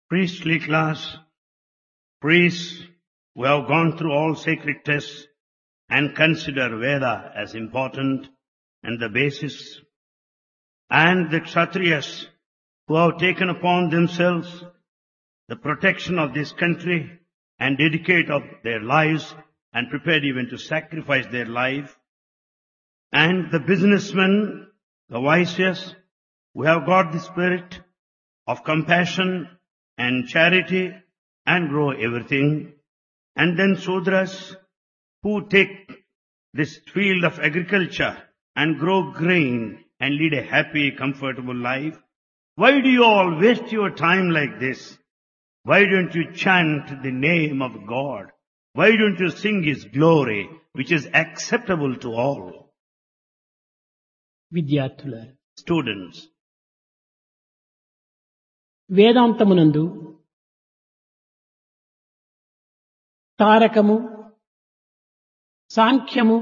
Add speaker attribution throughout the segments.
Speaker 1: priestly class, priests who have gone through all sacred tests and consider Veda as important and the basis, and the Kshatriyas who have taken upon themselves the protection of this country and dedicate of their lives and prepared even to sacrifice their life, and the businessmen, the Vaishyas, who have got the spirit of compassion and charity and grow everything, and then Sudras, who take this field of agriculture and grow grain and lead a happy, comfortable life. Why do you all waste your time like this? Why don't you chant the name of God? Why don't you sing His glory, which is acceptable to all?
Speaker 2: విద్యార్థులారు
Speaker 1: Students,
Speaker 2: వేదాంతమునందు తారకము సాంఖ్యము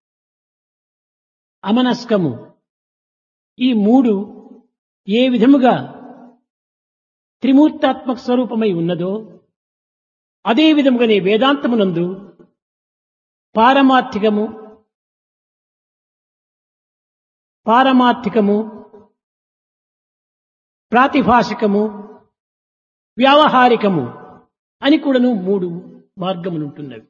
Speaker 2: అమనస్కము ఈ మూడు ఏ విధముగా త్రిమూర్తాత్మక స్వరూపమై ఉన్నదో అదే విధముగానే వేదాంతమునందు పారమార్థికము పారమార్థికము ప్రాతిభాషికము వ్యావహారికము అని కూడాను మూడు మార్గములుంటున్నవి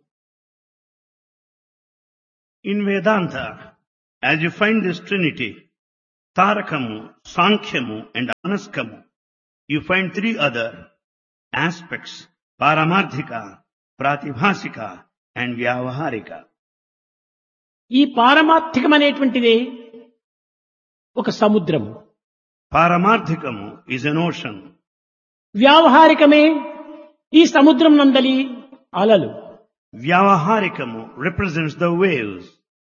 Speaker 1: in Vedanta, as you find this trinity, Tarakamu, Sankhyamu and Anaskamu, you find three other aspects, Paramarthika, Pratibhasika and Vyavaharika.
Speaker 2: ఈ పారమార్థికం అనేటువంటిదే ఒక సముద్రము
Speaker 1: Paramarthikamu is an ocean.
Speaker 2: వ్యావహారికమే ఈ సముద్రం నందలి అలలు
Speaker 1: Vyavaharikamu represents the waves.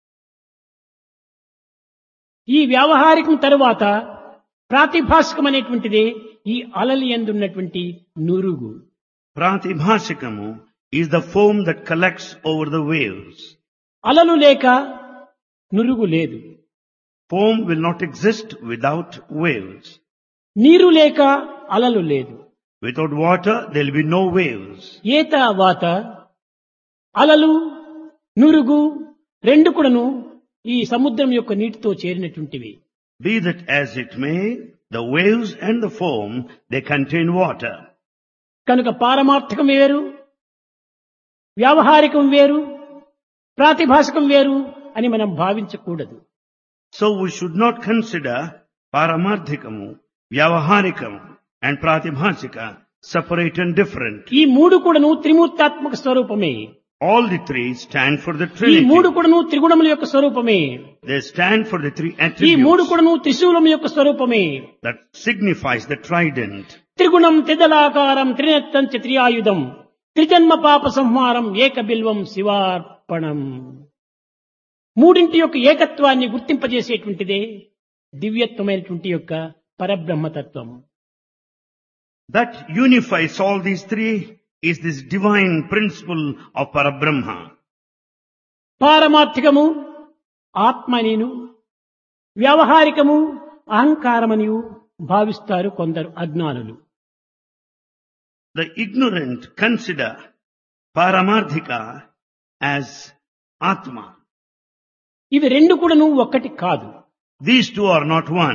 Speaker 2: ఈ వ్యావహారికం తరువాత ప్రాతిభాషికం అనేటువంటిదే ఈ అలలి ఎందున్నటువంటి నురుగు
Speaker 1: Pratibhasikamu is the foam that collects over the waves.
Speaker 2: అలలు లేక నురుగు లేదు
Speaker 1: Foam will not exist without waves.
Speaker 2: నీరు లేక అలలు లేదు
Speaker 1: Without water, there will be no waves.
Speaker 2: ఏత వాత అలలు నురుగు రెండు కూడాను ఈ సముద్రం యొక్క నీటితో చేరినటువంటివి
Speaker 1: Be that as it may, the waves and the foam, they contain water.
Speaker 2: కనుక పారమార్థికం వేరు వ్యావహారికం వేరు ప్రాతిభాషికం వేరు అని మనం భావించకూడదు
Speaker 1: So we should not consider Paramarthikamu, Vyavaharikamu and Pratibhasika separate and different.
Speaker 2: ఈ మూడు కూడాను త్రిమూర్తాత్మక స్వరూపమే
Speaker 1: All the three stand for the
Speaker 2: ఈ మూడు
Speaker 1: Trinity.
Speaker 2: కూడాను త్రిగుణముల యొక్క స్వరూపమే
Speaker 1: They stand for the three
Speaker 2: ఈ మూడు
Speaker 1: attributes
Speaker 2: కూడాను త్రిశూలం యొక్క స్వరూపమే
Speaker 1: that signifies the trident.
Speaker 2: త్రిగుణం త్రిదలాకారం త్రినేత్రం చ త్రియాయుధం త్రిజన్మ పాప సంహారం ఏక బిల్వం శివార్పణం మూడింటి యొక్క ఏకత్వాన్ని గుర్తింపజేసేటువంటిదే దివ్యత్వమైనటువంటి యొక్క పరబ్రహ్మతత్వం
Speaker 1: That unifies all these three is this divine principle of Parabrahma.
Speaker 2: పారమార్థికము ఆత్మనిను వ్యావహారికము అహంకారమనియు భావిస్తారు కొందరు అజ్ఞానులు
Speaker 1: The ignorant consider Paramarthika as Atma.
Speaker 2: ఇవి రెండు కూడాను ఒక్కటి కాదు
Speaker 1: These two are not one.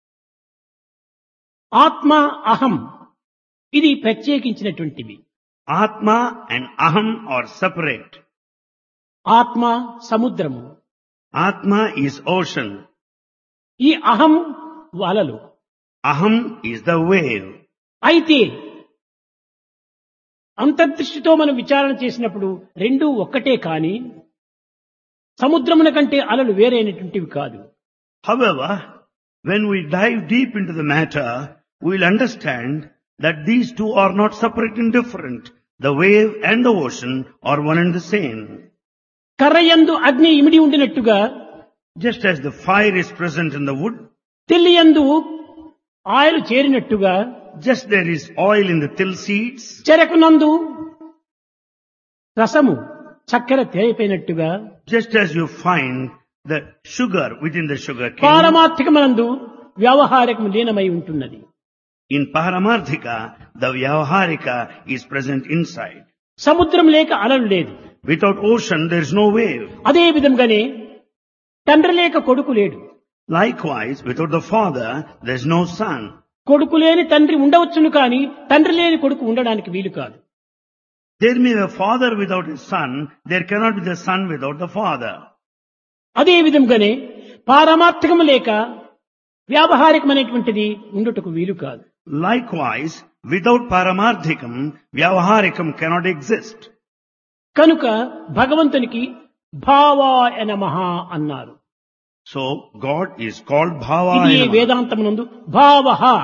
Speaker 2: ఆత్మ అహం ఇది ప్రత్యేకించినటువంటివి
Speaker 1: Atma and Aham are separate.
Speaker 2: ఆత్మ సముద్రము
Speaker 1: Atma is ocean.
Speaker 2: ఈ అహం అలలు
Speaker 1: Aham is the wave.
Speaker 2: అయితే అంతర్దృష్టితో మనం విచారణ చేసినప్పుడు రెండూ ఒక్కటే కాని సముద్రమున కంటే అలలు వేరైనటువంటివి కాదు
Speaker 1: However, when we dive deep into the matter, we'll understand that these two are not separate and different. The wave and the ocean are one and the same.
Speaker 2: కర్రయందు అగ్ని ఇమిడి ఉండినట్టుగా
Speaker 1: Just as the fire is present in the wood,
Speaker 2: తెల్లియందు oil చేరినట్టుగా
Speaker 1: just there is oil in the till seeds,
Speaker 2: చెరకునందు రసము చక్కెర తేలిపోయినట్టుగా
Speaker 1: just as you find the sugar within the sugar cane,
Speaker 2: పారమార్థికమనందు వ్యావహారికం లీనమై ఉంటున్నది
Speaker 1: In Paramarthika, the Vyavaharika is present inside.
Speaker 2: సముద్రం లేక అలలు లేదు
Speaker 1: Without ocean, there is no wave.
Speaker 2: అదే విధంగానే తండ్రి లేక కొడుకు లేడు
Speaker 1: Likewise, without the father, there is no son.
Speaker 2: కొడుకు లేని తండ్రి ఉండవచ్చును కానీ తండ్రి లేని కొడుకు ఉండడానికి వీలు కాదు
Speaker 1: There may be a father without a son, there cannot be the son without the father.
Speaker 2: అదే విధంగానే పారమార్థకము లేక వ్యావహారికమైనటువంటిది ఉండుటకు వీలు కాదు
Speaker 1: Likewise, without Paramarthikam, Vyavaharikam cannot exist.
Speaker 2: కనుక భగవంతునికి భావాయ నమః అన్నారు
Speaker 1: So, God is called
Speaker 2: ఇది
Speaker 1: Bhavaya.
Speaker 2: వేదాంతమునందు భావ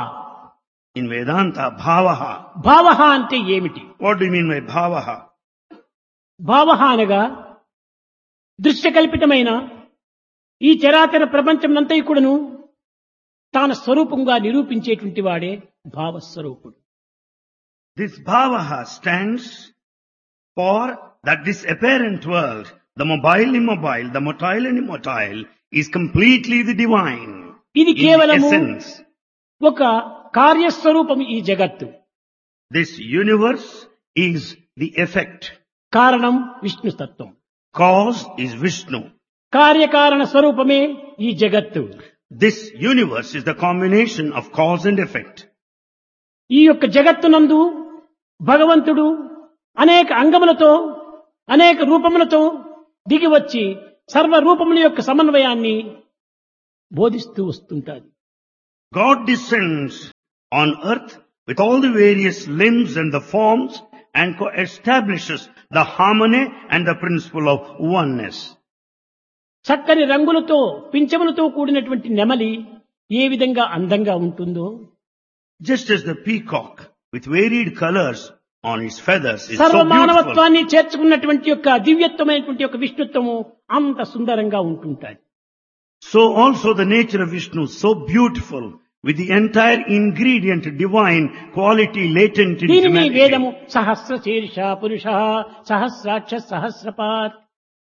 Speaker 1: In Vedanta, Bhavaha.
Speaker 2: భావ అంటే ఏమిటి
Speaker 1: What do you mean by Bhavaha?
Speaker 2: భావ అనగా దృశ్యకల్పితమైన ఈ చరాచర ప్రపంచమంతా కూడాను తాన స్వరూపంగా నిరూపించేటువంటి వాడే భావస్వరూపుడు
Speaker 1: This Bhavaha stands for that this apparent world, the mobile immobile, the motile and immotile, is completely the divine.
Speaker 2: ఇది
Speaker 1: In the
Speaker 2: కేవలము
Speaker 1: essence,
Speaker 2: ఒక కార్యస్వరూపం ఈ జగత్తు
Speaker 1: this universe is the effect.
Speaker 2: కారణం విష్ణు తత్వం
Speaker 1: Cause is Vishnu.
Speaker 2: కార్యకారణ స్వరూపమే ఈ జగత్తు
Speaker 1: This universe is the combination of cause and effect.
Speaker 2: ఈ యొక్క జగత్తునందు భగవంతుడు అనేక అంగములతో అనేక రూపములతో దిగి వచ్చి సర్వ రూపముల యొక్క సమన్వయాన్ని బోధిస్తూ వస్తుంటాడు
Speaker 1: God descends on earth with all the various limbs and the forms and co- establishes the harmony and the principle of oneness.
Speaker 2: చక్కని రంగులతో పింఛములతో కూడినటువంటి నెమలి ఏ విధంగా అందంగా ఉంటుందో
Speaker 1: Just as the peacock with varied colors on its feathers is
Speaker 2: సర్వ
Speaker 1: so beautiful.
Speaker 2: మానవత్వాన్ని చేర్చుకున్నటువంటి యొక్క దివ్యత్వమైనటువంటి యొక్క విష్ణుత్వము అంత సుందరంగా ఉంటుంటాయి
Speaker 1: So also the nature of Vishnu is so beautiful with the entire ingredient divine quality latent in
Speaker 2: దీనిని
Speaker 1: humanity.
Speaker 2: వేదము సహస్ర శీర్ష పురుష సహస్రాక్ష సహస్రపాత్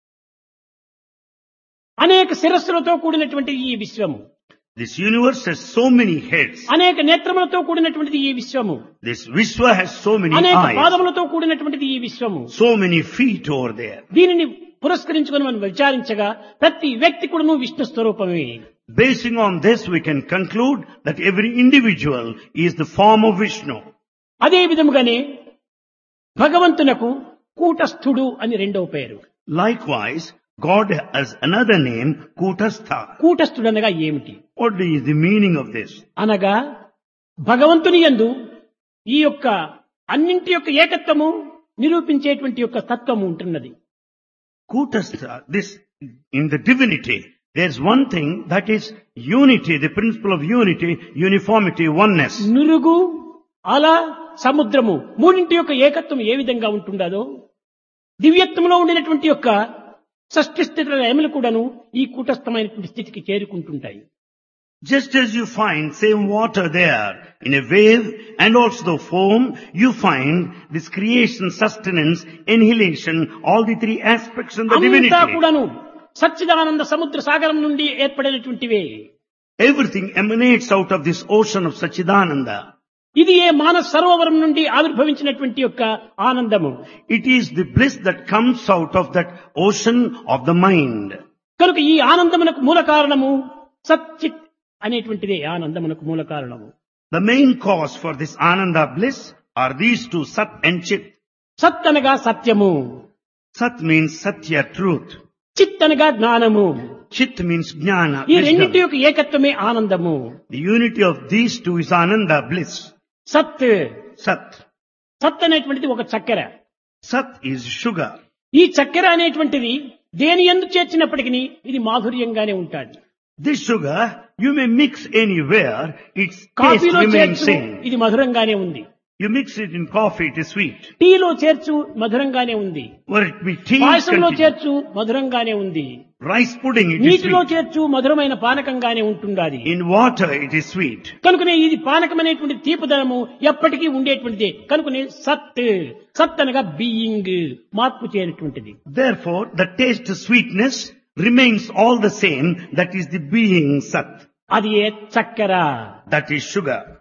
Speaker 2: అనేక శిరస్సులతో కూడినటువంటి ఈ విశ్వము
Speaker 1: This universe has so many heads.
Speaker 2: అనేక నేత్రములతో కూడినటువంటిది ఈ విశ్వము
Speaker 1: This Vishwa has so many
Speaker 2: అనేక
Speaker 1: eyes.
Speaker 2: పాదములతో కూడినటువంటిది ఈ విశ్వము
Speaker 1: So many feet over there.
Speaker 2: దీనిని పురస్కరించుకొని మనం విచారించగా ప్రతి వ్యక్తి కూడాను విష్ణు స్వరూపమే
Speaker 1: Basing on this, we can conclude that every individual is the form of Vishnu.
Speaker 2: అదే విధముగానే భగవంతునకు కూటస్థుడు అని రెండవ పేరు
Speaker 1: Likewise, God has another name, Kutastha.
Speaker 2: కూటస్థుడు అనగా ఏమిటి
Speaker 1: What is the meaning of this?
Speaker 2: అనగా భగవంతుని యందు ఈ యొక్క అన్నింటి యొక్క ఏకత్వము నిరూపించేటువంటి యొక్క తత్వము ఉంటున్నది
Speaker 1: Kutastha, this, in the divinity, there's one thing that is unity, the principle of unity, uniformity, oneness.
Speaker 2: నురుగు అల సముద్రము మూడింటి యొక్క ఏకత్వం ఏ విధంగా ఉంటుండదో దివ్యత్వంలో ఉండినటువంటి యొక్క షష్ఠి స్థితుల లయములు కూడాను ఈ కూటస్థమైనటువంటి స్థితికి చేరుకుంటుంటాయి
Speaker 1: Just as you find same water there in a wave and also the foam, you find this creation, sustenance, annihilation, all the three aspects in the
Speaker 2: అంతా
Speaker 1: divinity.
Speaker 2: కూడాను సచ్చిదానంద సముద్ర సాగరం నుండి ఏర్పడినటువంటివే
Speaker 1: Everything emanates out of this ocean of Sachidananda.
Speaker 2: ఇది ఏ మానవ సరోవరం నుండి ఆవిర్భవించినటువంటి యొక్క ఆనందము
Speaker 1: It is the bliss that comes out of that ocean of the mind.
Speaker 2: కనుక ఈ ఆనందమునకు మూల కారణము సచ్చిత్ అనేటువంటిదే ఆనందమునకు మూల కారణము
Speaker 1: The main cause for this Ananda bliss are these two, Sat and Chit.
Speaker 2: సత్ అనగా సత్యము
Speaker 1: Sat means Satya, truth.
Speaker 2: చిత్ అనగా జ్ఞానము
Speaker 1: Chit means Jnana,
Speaker 2: ఈ రెండింటి
Speaker 1: wisdom.
Speaker 2: యొక్క ఏకత్వమే ఆనందము
Speaker 1: The unity of these two is Ananda, bliss.
Speaker 2: సత్
Speaker 1: Sat.
Speaker 2: సత్ అనేటువంటిది ఒక చక్కెర
Speaker 1: Sat is sugar.
Speaker 2: ఈ చక్కెర అనేటువంటిది దేని ఎందు చేర్చినప్పటికీ ఇది మాధుర్యంగానే ఉంటాది
Speaker 1: This sugar, you may mix anywhere, its taste
Speaker 2: కాఫీలో
Speaker 1: remains
Speaker 2: చేర్చు
Speaker 1: same.
Speaker 2: ఇది మధురంగానే ఉంది
Speaker 1: You mix it in coffee, it is sweet.
Speaker 2: టీలో చేర్చు మధురంగానే ఉంది
Speaker 1: Or it be tea,
Speaker 2: పాయసంలో
Speaker 1: continue.
Speaker 2: చేర్చు మధురంగానే ఉంది
Speaker 1: rice pudding, it is
Speaker 2: నీటిలో
Speaker 1: sweet.
Speaker 2: చేర్చు మధురమైన పానకంగానే ఉంటుండాది
Speaker 1: In water, it is sweet.
Speaker 2: కనుకనే ఇది పానకం అనేటువంటి తీపుదనము ఎప్పటికీ ఉండేటువంటిది కనుకనే సత్ సత్ అనగా బీయింగ్ మార్పు చేయనటువంటిది
Speaker 1: Therefore, the taste sweetness remains all the same. That is the being Sat.
Speaker 2: అది ఏ చక్కెర
Speaker 1: That is sugar.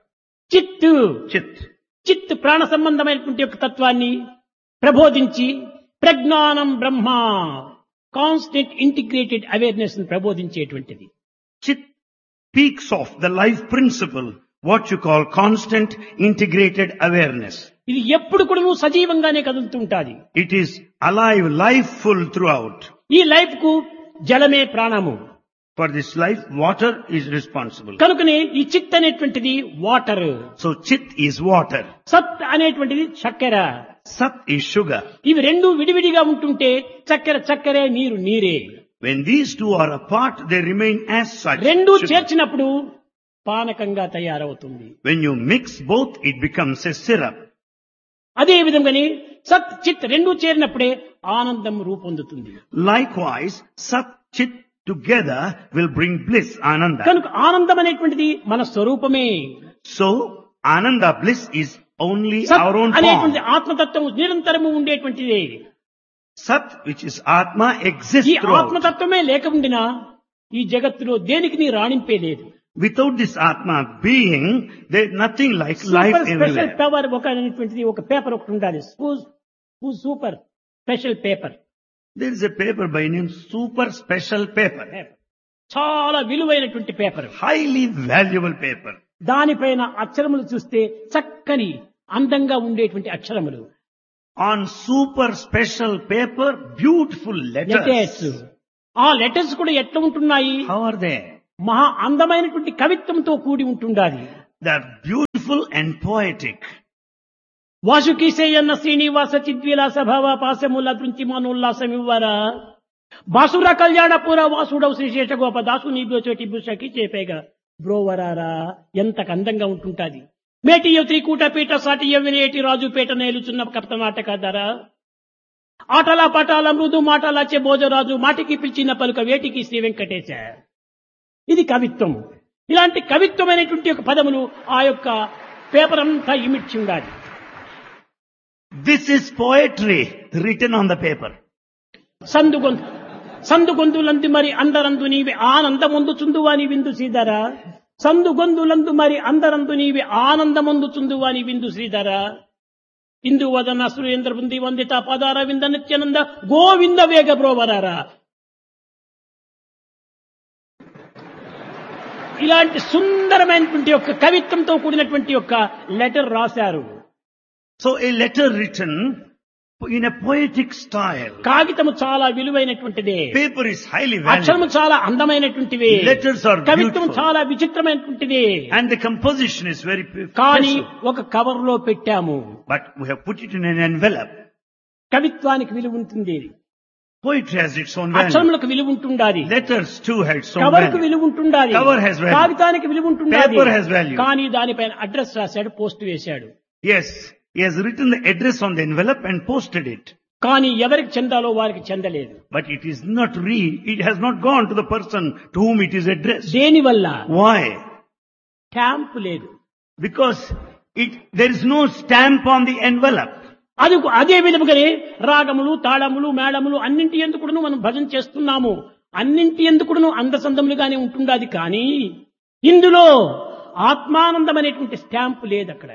Speaker 2: చిత్తు
Speaker 1: Chit.
Speaker 2: చిత్ ప్రాణ సంబంధమైనటువంటి యొక్క తత్వాన్ని ప్రబోధించి ప్రజ్ఞానం బ్రహ్మ కాన్స్టెంట్ ఇంటిగ్రేటెడ్ అవేర్నెస్ ప్రబోధించేటువంటిది
Speaker 1: Chit speaks of the life principle, what you call constant integrated awareness.
Speaker 2: ఇది ఎప్పుడు కూడా నువ్వు సజీవంగానే కదులుతుంటాది
Speaker 1: It is alive, lifeful throughout.
Speaker 2: ఈ లైఫ్ కు జలమే ప్రాణము
Speaker 1: For this life, water is responsible.
Speaker 2: కనుకనే ఈ చిత్ అనేటువంటిది water
Speaker 1: So chit is water.
Speaker 2: సత్ అనేటువంటిది చక్కెర
Speaker 1: Sat is sugar.
Speaker 2: ఇవి రెండు విడివిడిగా ఉంటుంటే చక్కెర చక్కెరే నీరు నీరే
Speaker 1: When these two are apart, they remain as such.
Speaker 2: రెండు
Speaker 1: sugar.
Speaker 2: చేర్చినప్పుడు పానకంగా తయారవుతుంది
Speaker 1: When you mix both, it becomes a syrup.
Speaker 2: అదే విధంగానే సత్ చిత్ రెండు చేరినప్పుడే ఆనందం రూపొందుతుంది
Speaker 1: Likewise, Sat, Chit together will bring bliss, Ananda.
Speaker 2: కనుక ఆనందం అనేటువంటిది మన స్వరూపమే
Speaker 1: So, Ananda bliss is only
Speaker 2: సత్
Speaker 1: our own
Speaker 2: అనేటువంటి
Speaker 1: form.
Speaker 2: ఆత్మతత్వము నిరంతరము ఉండేటువంటిదే
Speaker 1: Sat, which is Atma, exists
Speaker 2: ఈ
Speaker 1: throughout.
Speaker 2: ఆత్మతత్వమే లేక ఉండినా ఈ జగత్తులో దేనికి నీ రాణింపే లేదు
Speaker 1: Without this Atma being, there's nothing like life
Speaker 2: super special
Speaker 1: everywhere.
Speaker 2: Power ఒక అనేటువంటిది ఒక పేపర్ ఒకటి ఉండాలి super special paper
Speaker 1: There is a paper by name Super Special Paper.
Speaker 2: చాలా విలువైనటువంటి పేపర్
Speaker 1: Highly valuable paper.
Speaker 2: దానిపైన అక్షరములు చూస్తే చక్కని అందంగా ఉండేటువంటి అక్షరములు
Speaker 1: On super special paper, beautiful
Speaker 2: letters
Speaker 1: letters.
Speaker 2: ఆ లెటర్స్ కూడా ఎట్లా ఉంటున్నాయి
Speaker 1: How are they?
Speaker 2: మహా అందమైనటువంటి కవిత్వంతో కూడి ఉంటుండాలి
Speaker 1: They are beautiful and poetic.
Speaker 2: వాసుకీసేయన్న Srinivasa చిద్విలాస భవ పాశముల దృంచి మనోల్లాసమివ్వరా బాసుర కళ్యాణపుర వాసుడవు శ్రీశేష గోప దాసు నీ చోటి భూషకి చేపేగా బ్రోవరారా ఎంత అందంగా ఉంటుంటాది మేటియ త్రికూట పీట సాటియ వినేటి రాజుపేట నేలుచున్న కప్త నాటక ధర ఆటల పటాల మృదు మాటలాచే భోజరాజు మాటికి పిలిచిన పలుక వేటికి శ్రీ వెంకటేశ ఇది కవిత్వం ఇలాంటి కవిత్వమైనటువంటి ఒక పదములు ఆ యొక్క పేపర్ అంతా ఇమిడ్చి ఉండాలి
Speaker 1: This is poetry written on the paper.
Speaker 2: సందుగొందు సందుగొందులందు మరి అందరందు నీవి ఆనందమొందుచుందువాని విందు శ్రీధర సందుగొందులందు మరి అందరందు నీవి ఆనందమొందుచుందువాని విందు శ్రీధర ఇందు వదన సురేంద్ర బృంది వందిత పదార వింద నిత్యానంద గోవింద వేగ బ్రోవరారా ఇలాంటి సుందరమైనటువంటి యొక్క కవిత్వంతో కూడినటువంటి యొక్క లెటర్ రాశారు
Speaker 1: So a letter written in a poetic style.
Speaker 2: కాగితము చాలా విలువైనటువంటిదే
Speaker 1: Paper is highly
Speaker 2: అక్షరము
Speaker 1: valuable.
Speaker 2: చాలా అందమైనటువంటివి
Speaker 1: Letters are
Speaker 2: కవిత్వం
Speaker 1: beautiful.
Speaker 2: చాలా విచిత్రమైనటువంటిది
Speaker 1: And the composition is very p-
Speaker 2: కానీ
Speaker 1: special.
Speaker 2: ఒక కవర్ లో పెట్టాము
Speaker 1: But we have put it in an envelope.
Speaker 2: కవిత్వానికి విలువ ఉంటుంది
Speaker 1: Poetry has its own value.
Speaker 2: అక్షరములకు విలువ ఉంటుండాలి
Speaker 1: Letters too have its own
Speaker 2: cover కు
Speaker 1: value.
Speaker 2: విలువ ఉంటుండాలి
Speaker 1: Cover has value.
Speaker 2: కాగితానికి విలువ ఉంటుండాలి
Speaker 1: Paper has value.
Speaker 2: కానీ దానిపైన అడ్రస్ రాశాడు పోస్ట్ వేశాడు
Speaker 1: Yes, he has written the address on the envelope and posted it.
Speaker 2: కానీ ఎవరికి చెందాలో వారికి చెందలేదు
Speaker 1: But it is not re, it has not gone to the person to whom it is addressed.
Speaker 2: దేనివల్ల
Speaker 1: Why?
Speaker 2: Stamp లేదు
Speaker 1: Because it, there is no stamp on the envelope.
Speaker 2: అది అదే విధముగానే రాగములు తాళములు మేళములు అన్నింటి ఎందుకును మనం భజన చేస్తున్నాము అన్నింటి ఎందుకును అందసందములుగానే ఉంటుండాది కానీ ఇందులో ఆత్మానందం అనేటువంటి స్టాంప్ లేదు అక్కడ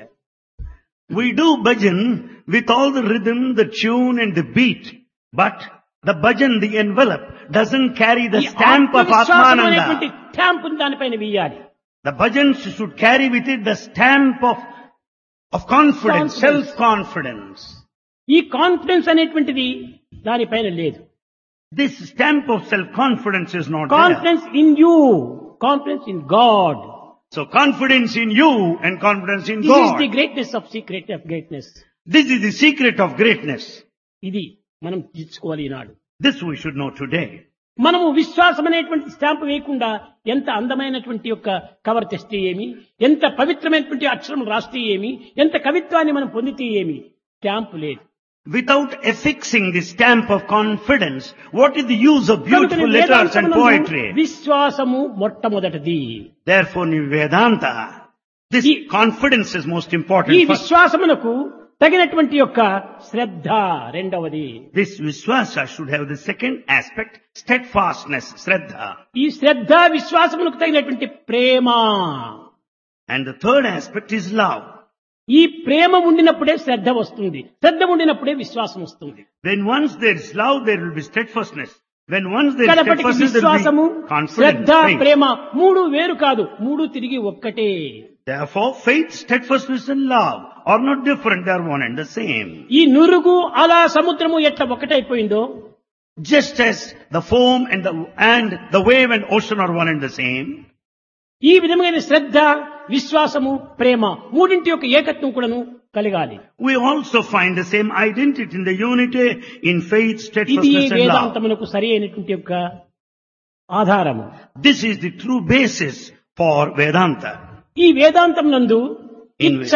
Speaker 1: We do bhajan with all the rhythm, the tune and the beat. But the bhajan, the envelope, doesn't carry the
Speaker 2: ఈ
Speaker 1: stamp of
Speaker 2: ఆత్మవిశ్వాసం అనేటువంటి
Speaker 1: Atmananda.
Speaker 2: స్టాంప్ దానిపైన వేయాలి
Speaker 1: The bhajan should carry with it the stamp of, of confidence,
Speaker 2: Confidence.
Speaker 1: self-confidence.
Speaker 2: ఈ confidence అనేటువంటిది దానిపైన లేదు
Speaker 1: This stamp of self-confidence is not there.
Speaker 2: Confidence in you confidence in God
Speaker 1: So confidence in you and confidence in
Speaker 2: this is the
Speaker 1: God.
Speaker 2: Greatness of secret of greatness
Speaker 1: This is the secret of greatness.
Speaker 2: ఇది మనం తీర్చుకోవాలి ఈనాడు
Speaker 1: This we should know today.
Speaker 2: మనము విశ్వాసం అనేటువంటి stamp వేయకుండా ఎంత అందమైనటువంటి యొక్క కవర్ తెస్తే ఏమి ఎంత పవిత్రమైనటువంటి అక్షరం రాస్తే ఏమి ఎంత కవిత్వాన్ని మనం పొందితే ఏమి స్టాంప్ లేదు
Speaker 1: Without affixing the stamp of confidence, what is the use of beautiful
Speaker 2: కనుకనే
Speaker 1: letters and
Speaker 2: వేదాంతమునందు
Speaker 1: poetry?
Speaker 2: విశ్వాసము మొట్టమొదటిది
Speaker 1: Therefore, in Vedanta, this
Speaker 2: ఈ-
Speaker 1: confidence is most
Speaker 2: ఈ
Speaker 1: important. First,
Speaker 2: విశ్వాసమునకు తగినటువంటి యొక్క శ్రద్ధ రెండవది
Speaker 1: this Viswasa should have the second aspect, steadfastness, Shraddha.
Speaker 2: ఈ శ్రద్ధ విశ్వాసమునకు తగినటువంటి ప్రేమ
Speaker 1: And the third aspect is love.
Speaker 2: ఈ ప్రేమ ఉండినప్పుడే శ్రద్ధ వస్తుంది శ్రద్ధ ఉండినప్పుడే విశ్వాసం వస్తుంది
Speaker 1: When once there is love, there will be steadfastness. When once there is
Speaker 2: కడపటికి
Speaker 1: steadfastness, there
Speaker 2: విశ్వాసము
Speaker 1: will be confidence.
Speaker 2: Shraddha
Speaker 1: faith.
Speaker 2: ప్రేమ మూడు వేరు కాదు మూడు తిరిగి ఒక్కటే
Speaker 1: Therefore, faith, steadfastness and love are not different, they are one and the same.
Speaker 2: ఈ నురుగు అలా సముద్రము ఎట్లా ఒకటైపోయిందో
Speaker 1: Just as the foam and the, and the wave and ocean are one and the same,
Speaker 2: ఈ విధమైన శ్రద్ధ విశ్వాసము ప్రేమ మూడింటి యొక్క ఏకత్వం కూడాను కలగాలి
Speaker 1: we also find the same identity in the unity in faith,
Speaker 2: ఇది
Speaker 1: steadfastness and love.
Speaker 2: వేదాంతమునకు సరి అయినటువంటి యొక్క ఆధారము
Speaker 1: This is the true basis for Vedanta.
Speaker 2: ఈ వేదాంతం నందు
Speaker 1: In
Speaker 2: ఇచ్ఛ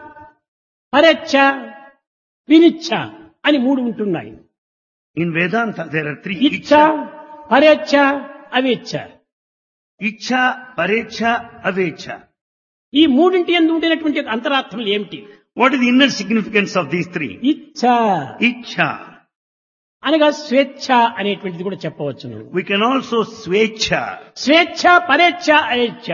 Speaker 2: పరచ్ఛ వినిచ్ఛ అని మూడు ఉంటున్నాయి
Speaker 1: In Vedanta, there are three.
Speaker 2: ఇచ్ఛ పరచ్ఛ అవిచ్ఛ
Speaker 1: Icha, Parecha, Avecha.
Speaker 2: ఈ మూడింటి ఎందు ఉండినటువంటి యొక్క అంతరార్థములు ఏమిటి
Speaker 1: What is the inner significance of these three?
Speaker 2: ఇచ్ఛ
Speaker 1: Icha.
Speaker 2: అనగా స్వేచ్ఛ అనేటువంటిది కూడా చెప్పవచ్చును
Speaker 1: We can also Svecha.
Speaker 2: స్వేచ్ఛ పరేచ్ఛ అవేచ్ఛ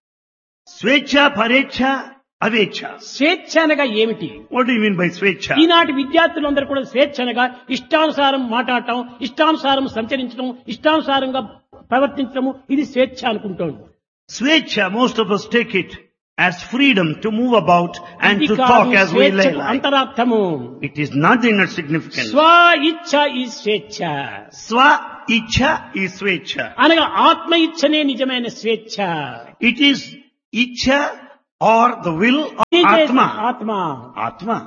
Speaker 1: Svecha, Parecha, Avecha.
Speaker 2: స్వేచ్ఛ అనగా ఏమిటి
Speaker 1: What do you mean by Svecha?
Speaker 2: ఈనాటి విద్యార్థులందరూ కూడా స్వేచ్ఛ అనగా ఇష్టానుసారం మాట్లాడటం ఇష్టానుసారం సంచరించడం ఇష్టానుసారంగా ప్రవర్తించడము ఇది స్వేచ్ఛ అనుకుంటాం
Speaker 1: Svecha, most of us take it as freedom to move about and
Speaker 2: ఇది
Speaker 1: to
Speaker 2: కాదు
Speaker 1: talk as we
Speaker 2: స్వేచ్ఛకు
Speaker 1: like.
Speaker 2: అంతరార్థము
Speaker 1: It is not the inner significance.
Speaker 2: స్వ ఇచ్ఛ ఈ స్వేచ్ఛ
Speaker 1: Swa Icha is Svecha.
Speaker 2: అనగా ఆత్మ ఇచ్ఛనే నిజమైన స్వేచ్ఛ
Speaker 1: It is Icha or the will of
Speaker 2: ఇదే
Speaker 1: Atma.
Speaker 2: ఆత్మ
Speaker 1: Atma.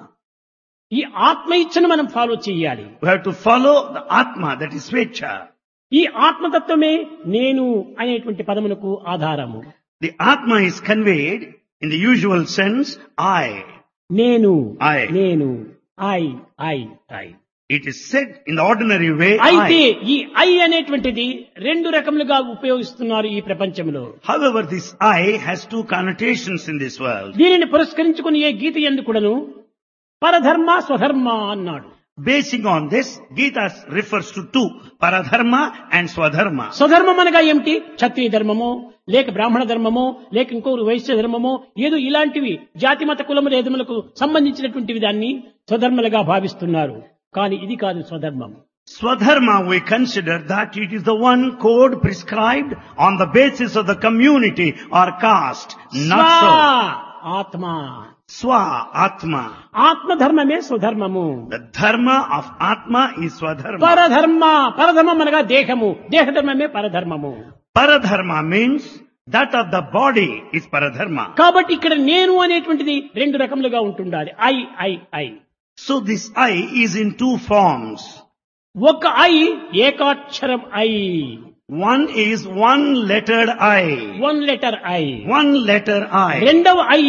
Speaker 2: ఈ ఆత్మ ఇచ్ఛను మనం ఫాలో చేయాలి
Speaker 1: We have to follow the Atma, that is Svecha.
Speaker 2: ఈ ఆత్మతత్వమే నేను అనేటువంటి పదమునకు ఆధారము
Speaker 1: The Atma is conveyed in the usual sense, I.
Speaker 2: నేను
Speaker 1: I.
Speaker 2: నేను I I I
Speaker 1: It is said in the ordinary way,
Speaker 2: అయితే
Speaker 1: I.
Speaker 2: ఈ I అనేటువంటిది రెండు రకములుగా ఉపయోగిస్తున్నారు ఈ ప్రపంచంలో
Speaker 1: However, this I has two connotations in this world.
Speaker 2: దీనిని పురస్కరించుకుని ఏ గీత ఎందుకుడను పరధర్మ స్వధర్మ అన్నాడు
Speaker 1: Basing on this, Gita refers to two, Paradharma and Swadharma.
Speaker 2: స్వధర్మం అనగా ఏమిటి క్షత్రియ ధర్మమో లేక బ్రాహ్మణ ధర్మమో లేక ఇంకొకరు వైశ్య ధర్మమో ఏదో ఇలాంటివి జాతి మత కులముల ఎదుములకు సంబంధించినటువంటివి దాన్ని స్వధర్మలుగా భావిస్తున్నారు కానీ ఇది కాదు స్వధర్మం
Speaker 1: Swadharma, we consider that it is the one code prescribed on the basis of the community or caste.
Speaker 2: స్వ
Speaker 1: Not so.
Speaker 2: ఆత్మ
Speaker 1: Swa, Atma.
Speaker 2: ఆత్మధర్మమే స్వధర్మము
Speaker 1: The dharma of Atma is Swadharma.
Speaker 2: పరధర్మ పరధర్మం అనగా దేహము దేహధర్మమే పరధర్మము
Speaker 1: Paradharma means that of the body is Paradharma.
Speaker 2: కాబట్టి ఇక్కడ నేను అనేటువంటిది రెండు రకములుగా ఉంటుండాలి I I I
Speaker 1: So this I is in two forms.
Speaker 2: ఒక ఐ ఏకాక్షరం I
Speaker 1: One is one lettered I.
Speaker 2: One letter I
Speaker 1: One letter I.
Speaker 2: రెండవ I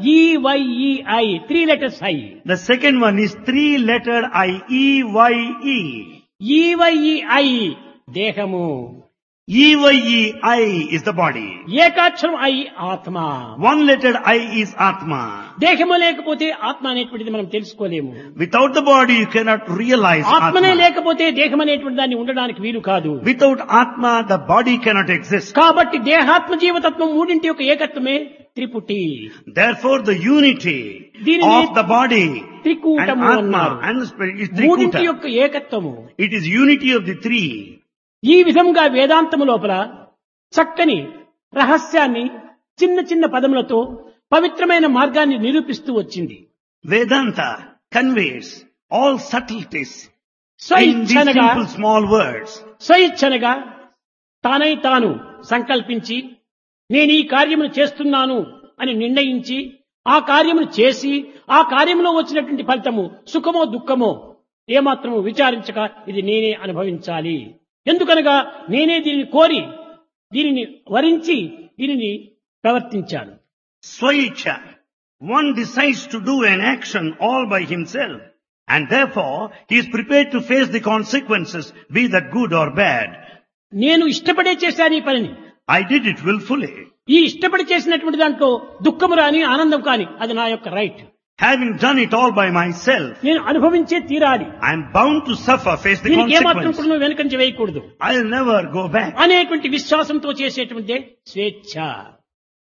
Speaker 2: E Y E I three letters I
Speaker 1: The second one is three lettered I. E Y E.
Speaker 2: E Y E I దేహము
Speaker 1: E Y E I is the body.
Speaker 2: ఏకాక్షరం I ఆత్మ
Speaker 1: One lettered I is Atma.
Speaker 2: దేహము లేకపోతే ఆత్మ అనేటువంటిది మనం తెలుసుకోలేము
Speaker 1: Without the body you cannot realize
Speaker 2: ఆత్మనే
Speaker 1: Atma.
Speaker 2: లేకపోతే దేహం అనేటువంటి దాన్ని ఉండడానికి వీలు కాదు
Speaker 1: Without Atma the body cannot exist.
Speaker 2: కాబట్టి దేహాత్మ జీవతత్వం మూడింటి యొక్క ఏకత్వమే త్రిపుటి
Speaker 1: Therefore the unity
Speaker 2: దీనిని
Speaker 1: of the body and
Speaker 2: త్రికూటము
Speaker 1: Atma
Speaker 2: అన్నారు
Speaker 1: and the spirit is
Speaker 2: మూడింటి
Speaker 1: Trikuta.
Speaker 2: యొక్క ఏకత్వము
Speaker 1: It is unity of the three.
Speaker 2: ఈ విధంగా వేదాంతము లోపల చక్కని రహస్యాన్ని చిన్న చిన్న పదములతో పవిత్రమైన మార్గాన్ని నిరూపిస్తూ వచ్చింది
Speaker 1: Vedanta conveys all subtleties in these
Speaker 2: స్వయిచ్ఛనగా
Speaker 1: simple small words.
Speaker 2: స్వయిచ్ఛనగా తానై తాను సంకల్పించి నేను ఈ కార్యమును చేస్తున్నాను అని నిర్ణయించి ఆ కార్యమును చేసి ఆ కార్యంలో వచ్చినటువంటి ఫలితము సుఖమో దుఃఖమో ఏమాత్రము విచారించక ఇది నేనే అనుభవించాలి ఎందుకనగా నేనే దీనిని కోరి దీనిని వరించి దీనిని ప్రవర్తించాను
Speaker 1: Swaicha. One decides to do an action all by himself. And therefore, he is prepared to face the consequences, be that good or bad.
Speaker 2: నేను ఇష్టపడే చేశాను ఈ పనిని
Speaker 1: I did it willfully.
Speaker 2: ఈ ఇష్టపడి చేసినటువంటి దాంట్లో దుఃఖము రాని ఆనందం కాని అది నా యొక్క right
Speaker 1: Having done it all by myself,
Speaker 2: నేను అనుభవించే తీరాలి
Speaker 1: I am bound to suffer, face the
Speaker 2: దీనికి ఏమాత్రం
Speaker 1: consequences.
Speaker 2: కూడా నువ్వు వెనకంచి వేయకూడదు
Speaker 1: I'll never go back.
Speaker 2: అనేటువంటి విశ్వాసంతో చేసేటువంటి స్వేచ్ఛ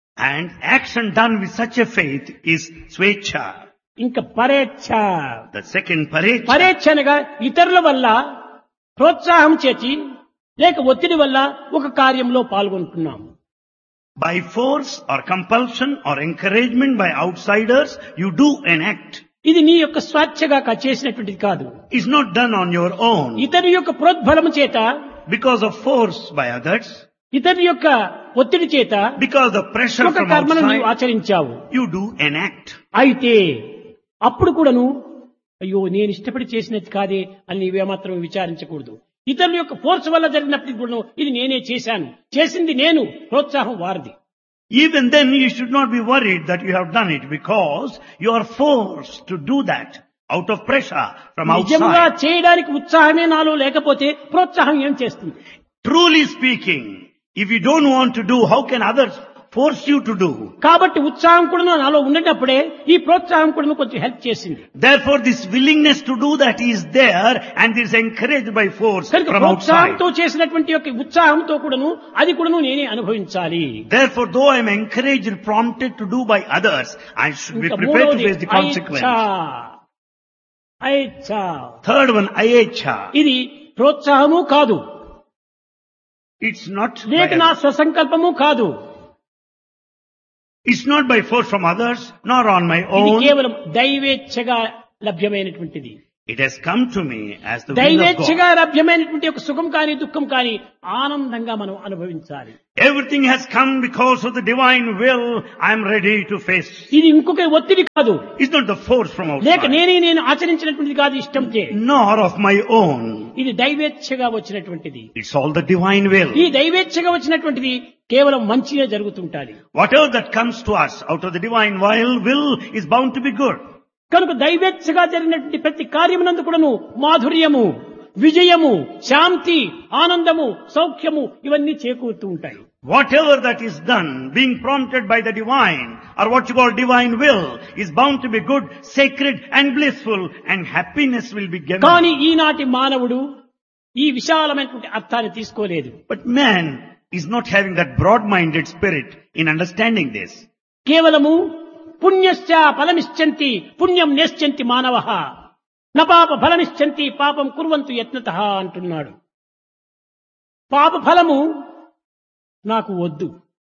Speaker 1: And action done with such a faith is swecha.
Speaker 2: ఇంకా పరేచ్ఛ
Speaker 1: The second parecha.
Speaker 2: పరేచ్ఛ అనగా ఇతరుల వల్ల ప్రోత్సాహం చేసి లేక ఒత్తిడి వల్ల ఒక కార్యంలో పాల్గొంటున్నాం
Speaker 1: By force or compulsion or encouragement by outsiders, you do an act.
Speaker 2: ఇది నీ యొక్క స్వేచ్ఛగా క- చేసినటువంటిది కాదు
Speaker 1: It's not done on your own
Speaker 2: ఇతని యొక్క ప్రోద్బలము చేత
Speaker 1: because of force by others,
Speaker 2: ఇతని యొక్క ఒత్తిడి చేత
Speaker 1: because of pressure
Speaker 2: ఒక
Speaker 1: from
Speaker 2: కర్మను నీవు
Speaker 1: outside.
Speaker 2: ఆచరించావు
Speaker 1: You do an act.
Speaker 2: అయితే అప్పుడు కూడాను అయ్యో నేను ఇష్టపడి చేసినది కాదే అని నీవేమాత్రం విచారించకూడదు ఇతరుల యొక్క ఫోర్స్ వల్ల జరిగినప్పటికీ కూడా ఇది నేనే చేశాను చేసింది నేను ప్రోత్సాహం వారిది
Speaker 1: Even then you should not be worried that you have done it because you are forced to do that out of pressure from
Speaker 2: నిజంగా
Speaker 1: outside.
Speaker 2: చేయడానికి ఉత్సాహమే నాలో లేకపోతే ప్రోత్సాహం ఏం చేస్తుంది
Speaker 1: Truly speaking, if you don't want to do, how can others force you to do?
Speaker 2: కాబట్టి ఉత్సాహం కూడా నాలో ఉండేటప్పుడే ఈ ప్రోత్సాహం కూడా కొంచెం హెల్ప్ చేసింది
Speaker 1: Therefore this willingness to do that is there and is encouraged by force
Speaker 2: కనుక
Speaker 1: from outside.
Speaker 2: ప్రోత్సాహంతో చేసినటువంటి యొక్క ఉత్సాహంతో కూడాను అది కూడాను నేనే అనుభవించాలి
Speaker 1: Therefore though I am encouraged, prompted to do by others, I should be
Speaker 2: ఇంకా
Speaker 1: prepared to
Speaker 2: మూడవది
Speaker 1: face the consequence.
Speaker 2: ఐచ్ఛ. ఐచ్ఛ.
Speaker 1: Third one, ayecha.
Speaker 2: ఇది ప్రోత్సాహము కాదు
Speaker 1: It's not
Speaker 2: లేక
Speaker 1: by
Speaker 2: నా స్వసంకల్పము కాదు
Speaker 1: It's not by force from others, nor on my
Speaker 2: ఇది
Speaker 1: own.
Speaker 2: కేవలం దైవేచ్ఛగా లభ్యమైనటువంటిది
Speaker 1: It has come to me as the will of
Speaker 2: దైవేచ్ఛగా
Speaker 1: God.
Speaker 2: లభ్యమైనటువంటి ఒక సుఖం కానీ దుఃఖం కానీ ఆనందంగా మనం అనుభవించాలి
Speaker 1: Everything has come because of the divine will. I am ready to face.
Speaker 2: ఇది ఇంకొక ఒత్తిడి కాదు
Speaker 1: It's not the force from
Speaker 2: లేక
Speaker 1: outside,
Speaker 2: నేనే నేను ఆచరించినటువంటిది కాదు ఇష్టంచే
Speaker 1: nor of my own.
Speaker 2: ఇది దైవేచ్ఛగా వచ్చినటువంటిది
Speaker 1: It's all the divine will.
Speaker 2: ఈ దైవేచ్ఛగా వచ్చినటువంటిది కేవలం మంచిగా జరుగుతుంటాది
Speaker 1: Whatever that comes to us out of the divine will, will is bound to be good.
Speaker 2: కనుక దైవేచ్ఛగా జరిగినటువంటి ప్రతి కార్యమునందు కూడాను మాధుర్యము విజయము శాంతి ఆనందము సౌఖ్యము ఇవన్నీ చేకూరుతూ ఉంటాయి
Speaker 1: Whatever that is done, being prompted by the divine, or what you call divine will, is bound to be good, sacred and blissful, and happiness will be given.
Speaker 2: కానీ ఈనాటి మానవుడు ఈ విశాలమైనటువంటి అర్థాన్ని తీసుకోలేదు
Speaker 1: But man is not having that broad-minded spirit in understanding this.
Speaker 2: కేవలము పుణ్యశ్చ ఫలమిశ్చంతి పుణ్యం నేశ్చంతి మానవ నపాప ఫలమిశ్చంతి పాపం కుర్వంతు యత్నత అంటున్నాడు పాప ఫలము నాకు వద్దు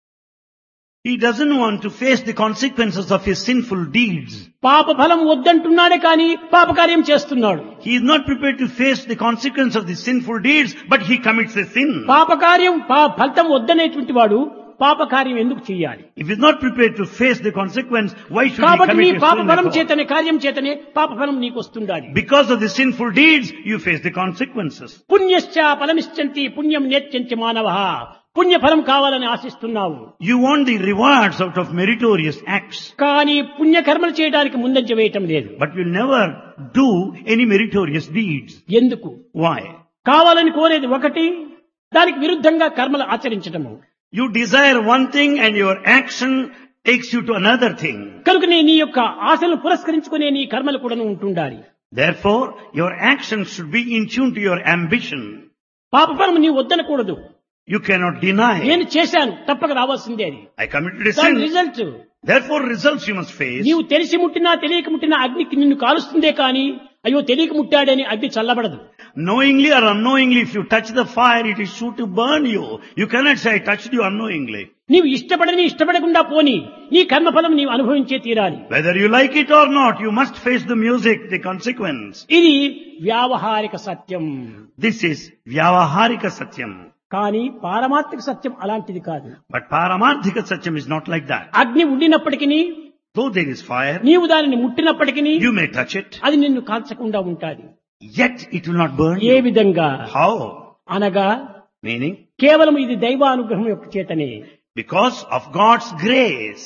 Speaker 1: He doesn't want to face the consequences of his sinful deeds.
Speaker 2: పాప ఫలం వద్దంటున్నాడే కానీ పాపకార్యం చేస్తున్నాడు
Speaker 1: He is not prepared to face the consequence of the sinful deeds, but he commits a sin.
Speaker 2: పాపకార్యం పా ఫలితం వద్దనేటువంటి వాడు పాపకార్యం ఎందుకు చేయాలి
Speaker 1: If he is not prepared to face the consequence, why should he
Speaker 2: కాబట్టి నీ
Speaker 1: commit a
Speaker 2: పాప
Speaker 1: sin
Speaker 2: ఫలం
Speaker 1: at all?
Speaker 2: చేతనే కార్యం చేతనే పాప ఫలం నీకు వస్తుండాలి
Speaker 1: Because of the sinful deeds, you face the consequences.
Speaker 2: పుణ్యశ్చ ఫలమిశ్చంతి పుణ్యం నేర్చంతి మానవ పుణ్య ఫలం కావాలని ఆశిస్తున్నావు
Speaker 1: You want the rewards out of meritorious acts,
Speaker 2: కానీ పుణ్యకర్మలు చేయడానికి ముందంజ వేయటం లేదు
Speaker 1: but will never do any meritorious deeds.
Speaker 2: ఎందుకు
Speaker 1: Why?
Speaker 2: కావాలని కోరేది ఒకటి దానికి విరుద్ధంగా కర్మలు ఆచరించటము
Speaker 1: You desire one thing and your action takes you to another thing.
Speaker 2: కనుక నీ నీ యొక్క ఆశలు పురస్కరించుకునే నీ కర్మలు కూడా ఉంటుండాలి
Speaker 1: Therefore, your actions should be in tune to your ambition.
Speaker 2: పాపఫలం నీవు వద్దనకూడదు
Speaker 1: You cannot deny.
Speaker 2: నేను చేశాను తప్పక రావాల్సిందే అది
Speaker 1: I committed a
Speaker 2: దాని
Speaker 1: sin.
Speaker 2: Result
Speaker 1: Therefore, results you must face.
Speaker 2: నీవు తెలిసి ముట్టినా తెలియక ముట్టినా అగ్నికి నిన్ను కాలుస్తుందే కానీ అయ్యో తెలియక ముట్టాడని అగ్ని చల్లబడదు
Speaker 1: Knowingly or unknowingly, if you touch the fire, it is sure to burn you. You cannot say, I touched you unknowingly.
Speaker 2: నీవు ఇష్టపడని ఇష్టపడకుండా పోని నీ కర్మఫలం నీవు అనుభవించే తీరాలి
Speaker 1: Whether you like it or not, you must face the music, the consequence.
Speaker 2: ఇది వ్యావహారిక సత్యం
Speaker 1: This is Vyavaharika Satyam.
Speaker 2: కానీ పారమార్థిక సత్యం అలాంటిది కాదు
Speaker 1: But Paramarthika Satyam is not like that.
Speaker 2: అగ్ని ఉండినప్పటికీ
Speaker 1: Though there is fire,
Speaker 2: నీవు దానిని ముట్టినప్పటికీ
Speaker 1: you may touch it,
Speaker 2: అది నిన్ను కాల్చకుండా ఉంటాది
Speaker 1: yet it will not burn
Speaker 2: A
Speaker 1: you.
Speaker 2: విధంగా
Speaker 1: How?
Speaker 2: అనగా
Speaker 1: Meaning,
Speaker 2: కేవలం ఇది దైవానుగ్రహం యొక్క చేతనే
Speaker 1: because of God's grace.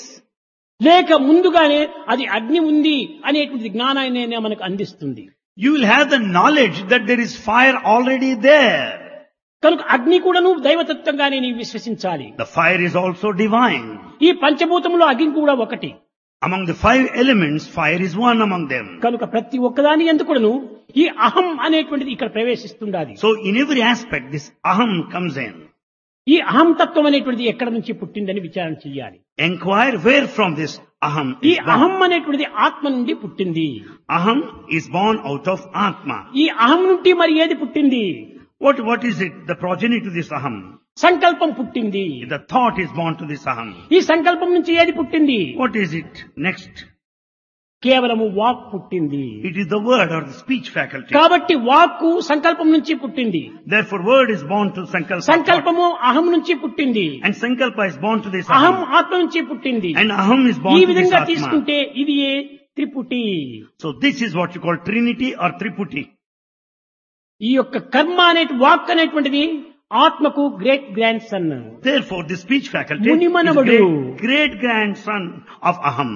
Speaker 2: లేక ముందుగానే అది అగ్ని ఉంది అనేటువంటి జ్ఞానాన్ని మనకు అందిస్తుంది
Speaker 1: You will have the knowledge that there is fire already there.
Speaker 2: కనుక అగ్ని కూడాను దైవతత్వంగానే నీవు విశ్వసించాలి
Speaker 1: The fire is also divine.
Speaker 2: ఈ పంచభూతంలో అగ్ని కూడా ఒకటి
Speaker 1: Among the five elements, fire is one among them.
Speaker 2: కనుక ప్రతి ఒక్కదాని ఎందుకును ఈ అహం అనేటువంటిది ఇక్కడ ప్రవేశిస్తుండాలి
Speaker 1: So in every aspect, this aham comes in.
Speaker 2: ఈ అహంతత్వం అనేటువంటిది ఎక్కడ నుంచి పుట్టిందని విచారణ చేయాలి
Speaker 1: Inquire where from this aham
Speaker 2: ఈ
Speaker 1: is born.
Speaker 2: అహం అనేటువంటిది ఆత్మ నుండి పుట్టింది
Speaker 1: Aham is born out of Atma.
Speaker 2: ఈ అహం నుండి మరి ఏది పుట్టింది
Speaker 1: What, what is it? The progeny to this aham.
Speaker 2: సంకల్పం పుట్టింది
Speaker 1: The thought is born to this aham.
Speaker 2: ఈ సంకల్పం నుంచి ఏది పుట్టింది
Speaker 1: What is it next?
Speaker 2: కేవలము వాక్ పుట్టింది
Speaker 1: It is the word or the speech faculty.
Speaker 2: కాబట్టి వాక్కు సంకల్పం నుంచి పుట్టింది
Speaker 1: Therefore word is born to sankalpa. thought.
Speaker 2: సంకల్పము అహం నుంచి పుట్టింది
Speaker 1: And sankalpa is born to this
Speaker 2: అహం
Speaker 1: aham.
Speaker 2: ఆత్మ నుంచి పుట్టింది
Speaker 1: And aham is born
Speaker 2: ఈ
Speaker 1: to this
Speaker 2: విధంగా
Speaker 1: atma.
Speaker 2: తీసుకుంటే ఇది ఏ త్రిపుటి
Speaker 1: So this is what you call trinity or triputi.
Speaker 2: ఈ యొక్క కర్మ అనే వాక్ అనేటువంటిది ఆత్మకు great grandson
Speaker 1: Therefore the speech faculty is
Speaker 2: మునిమనవడు.
Speaker 1: great, great grandson of aham.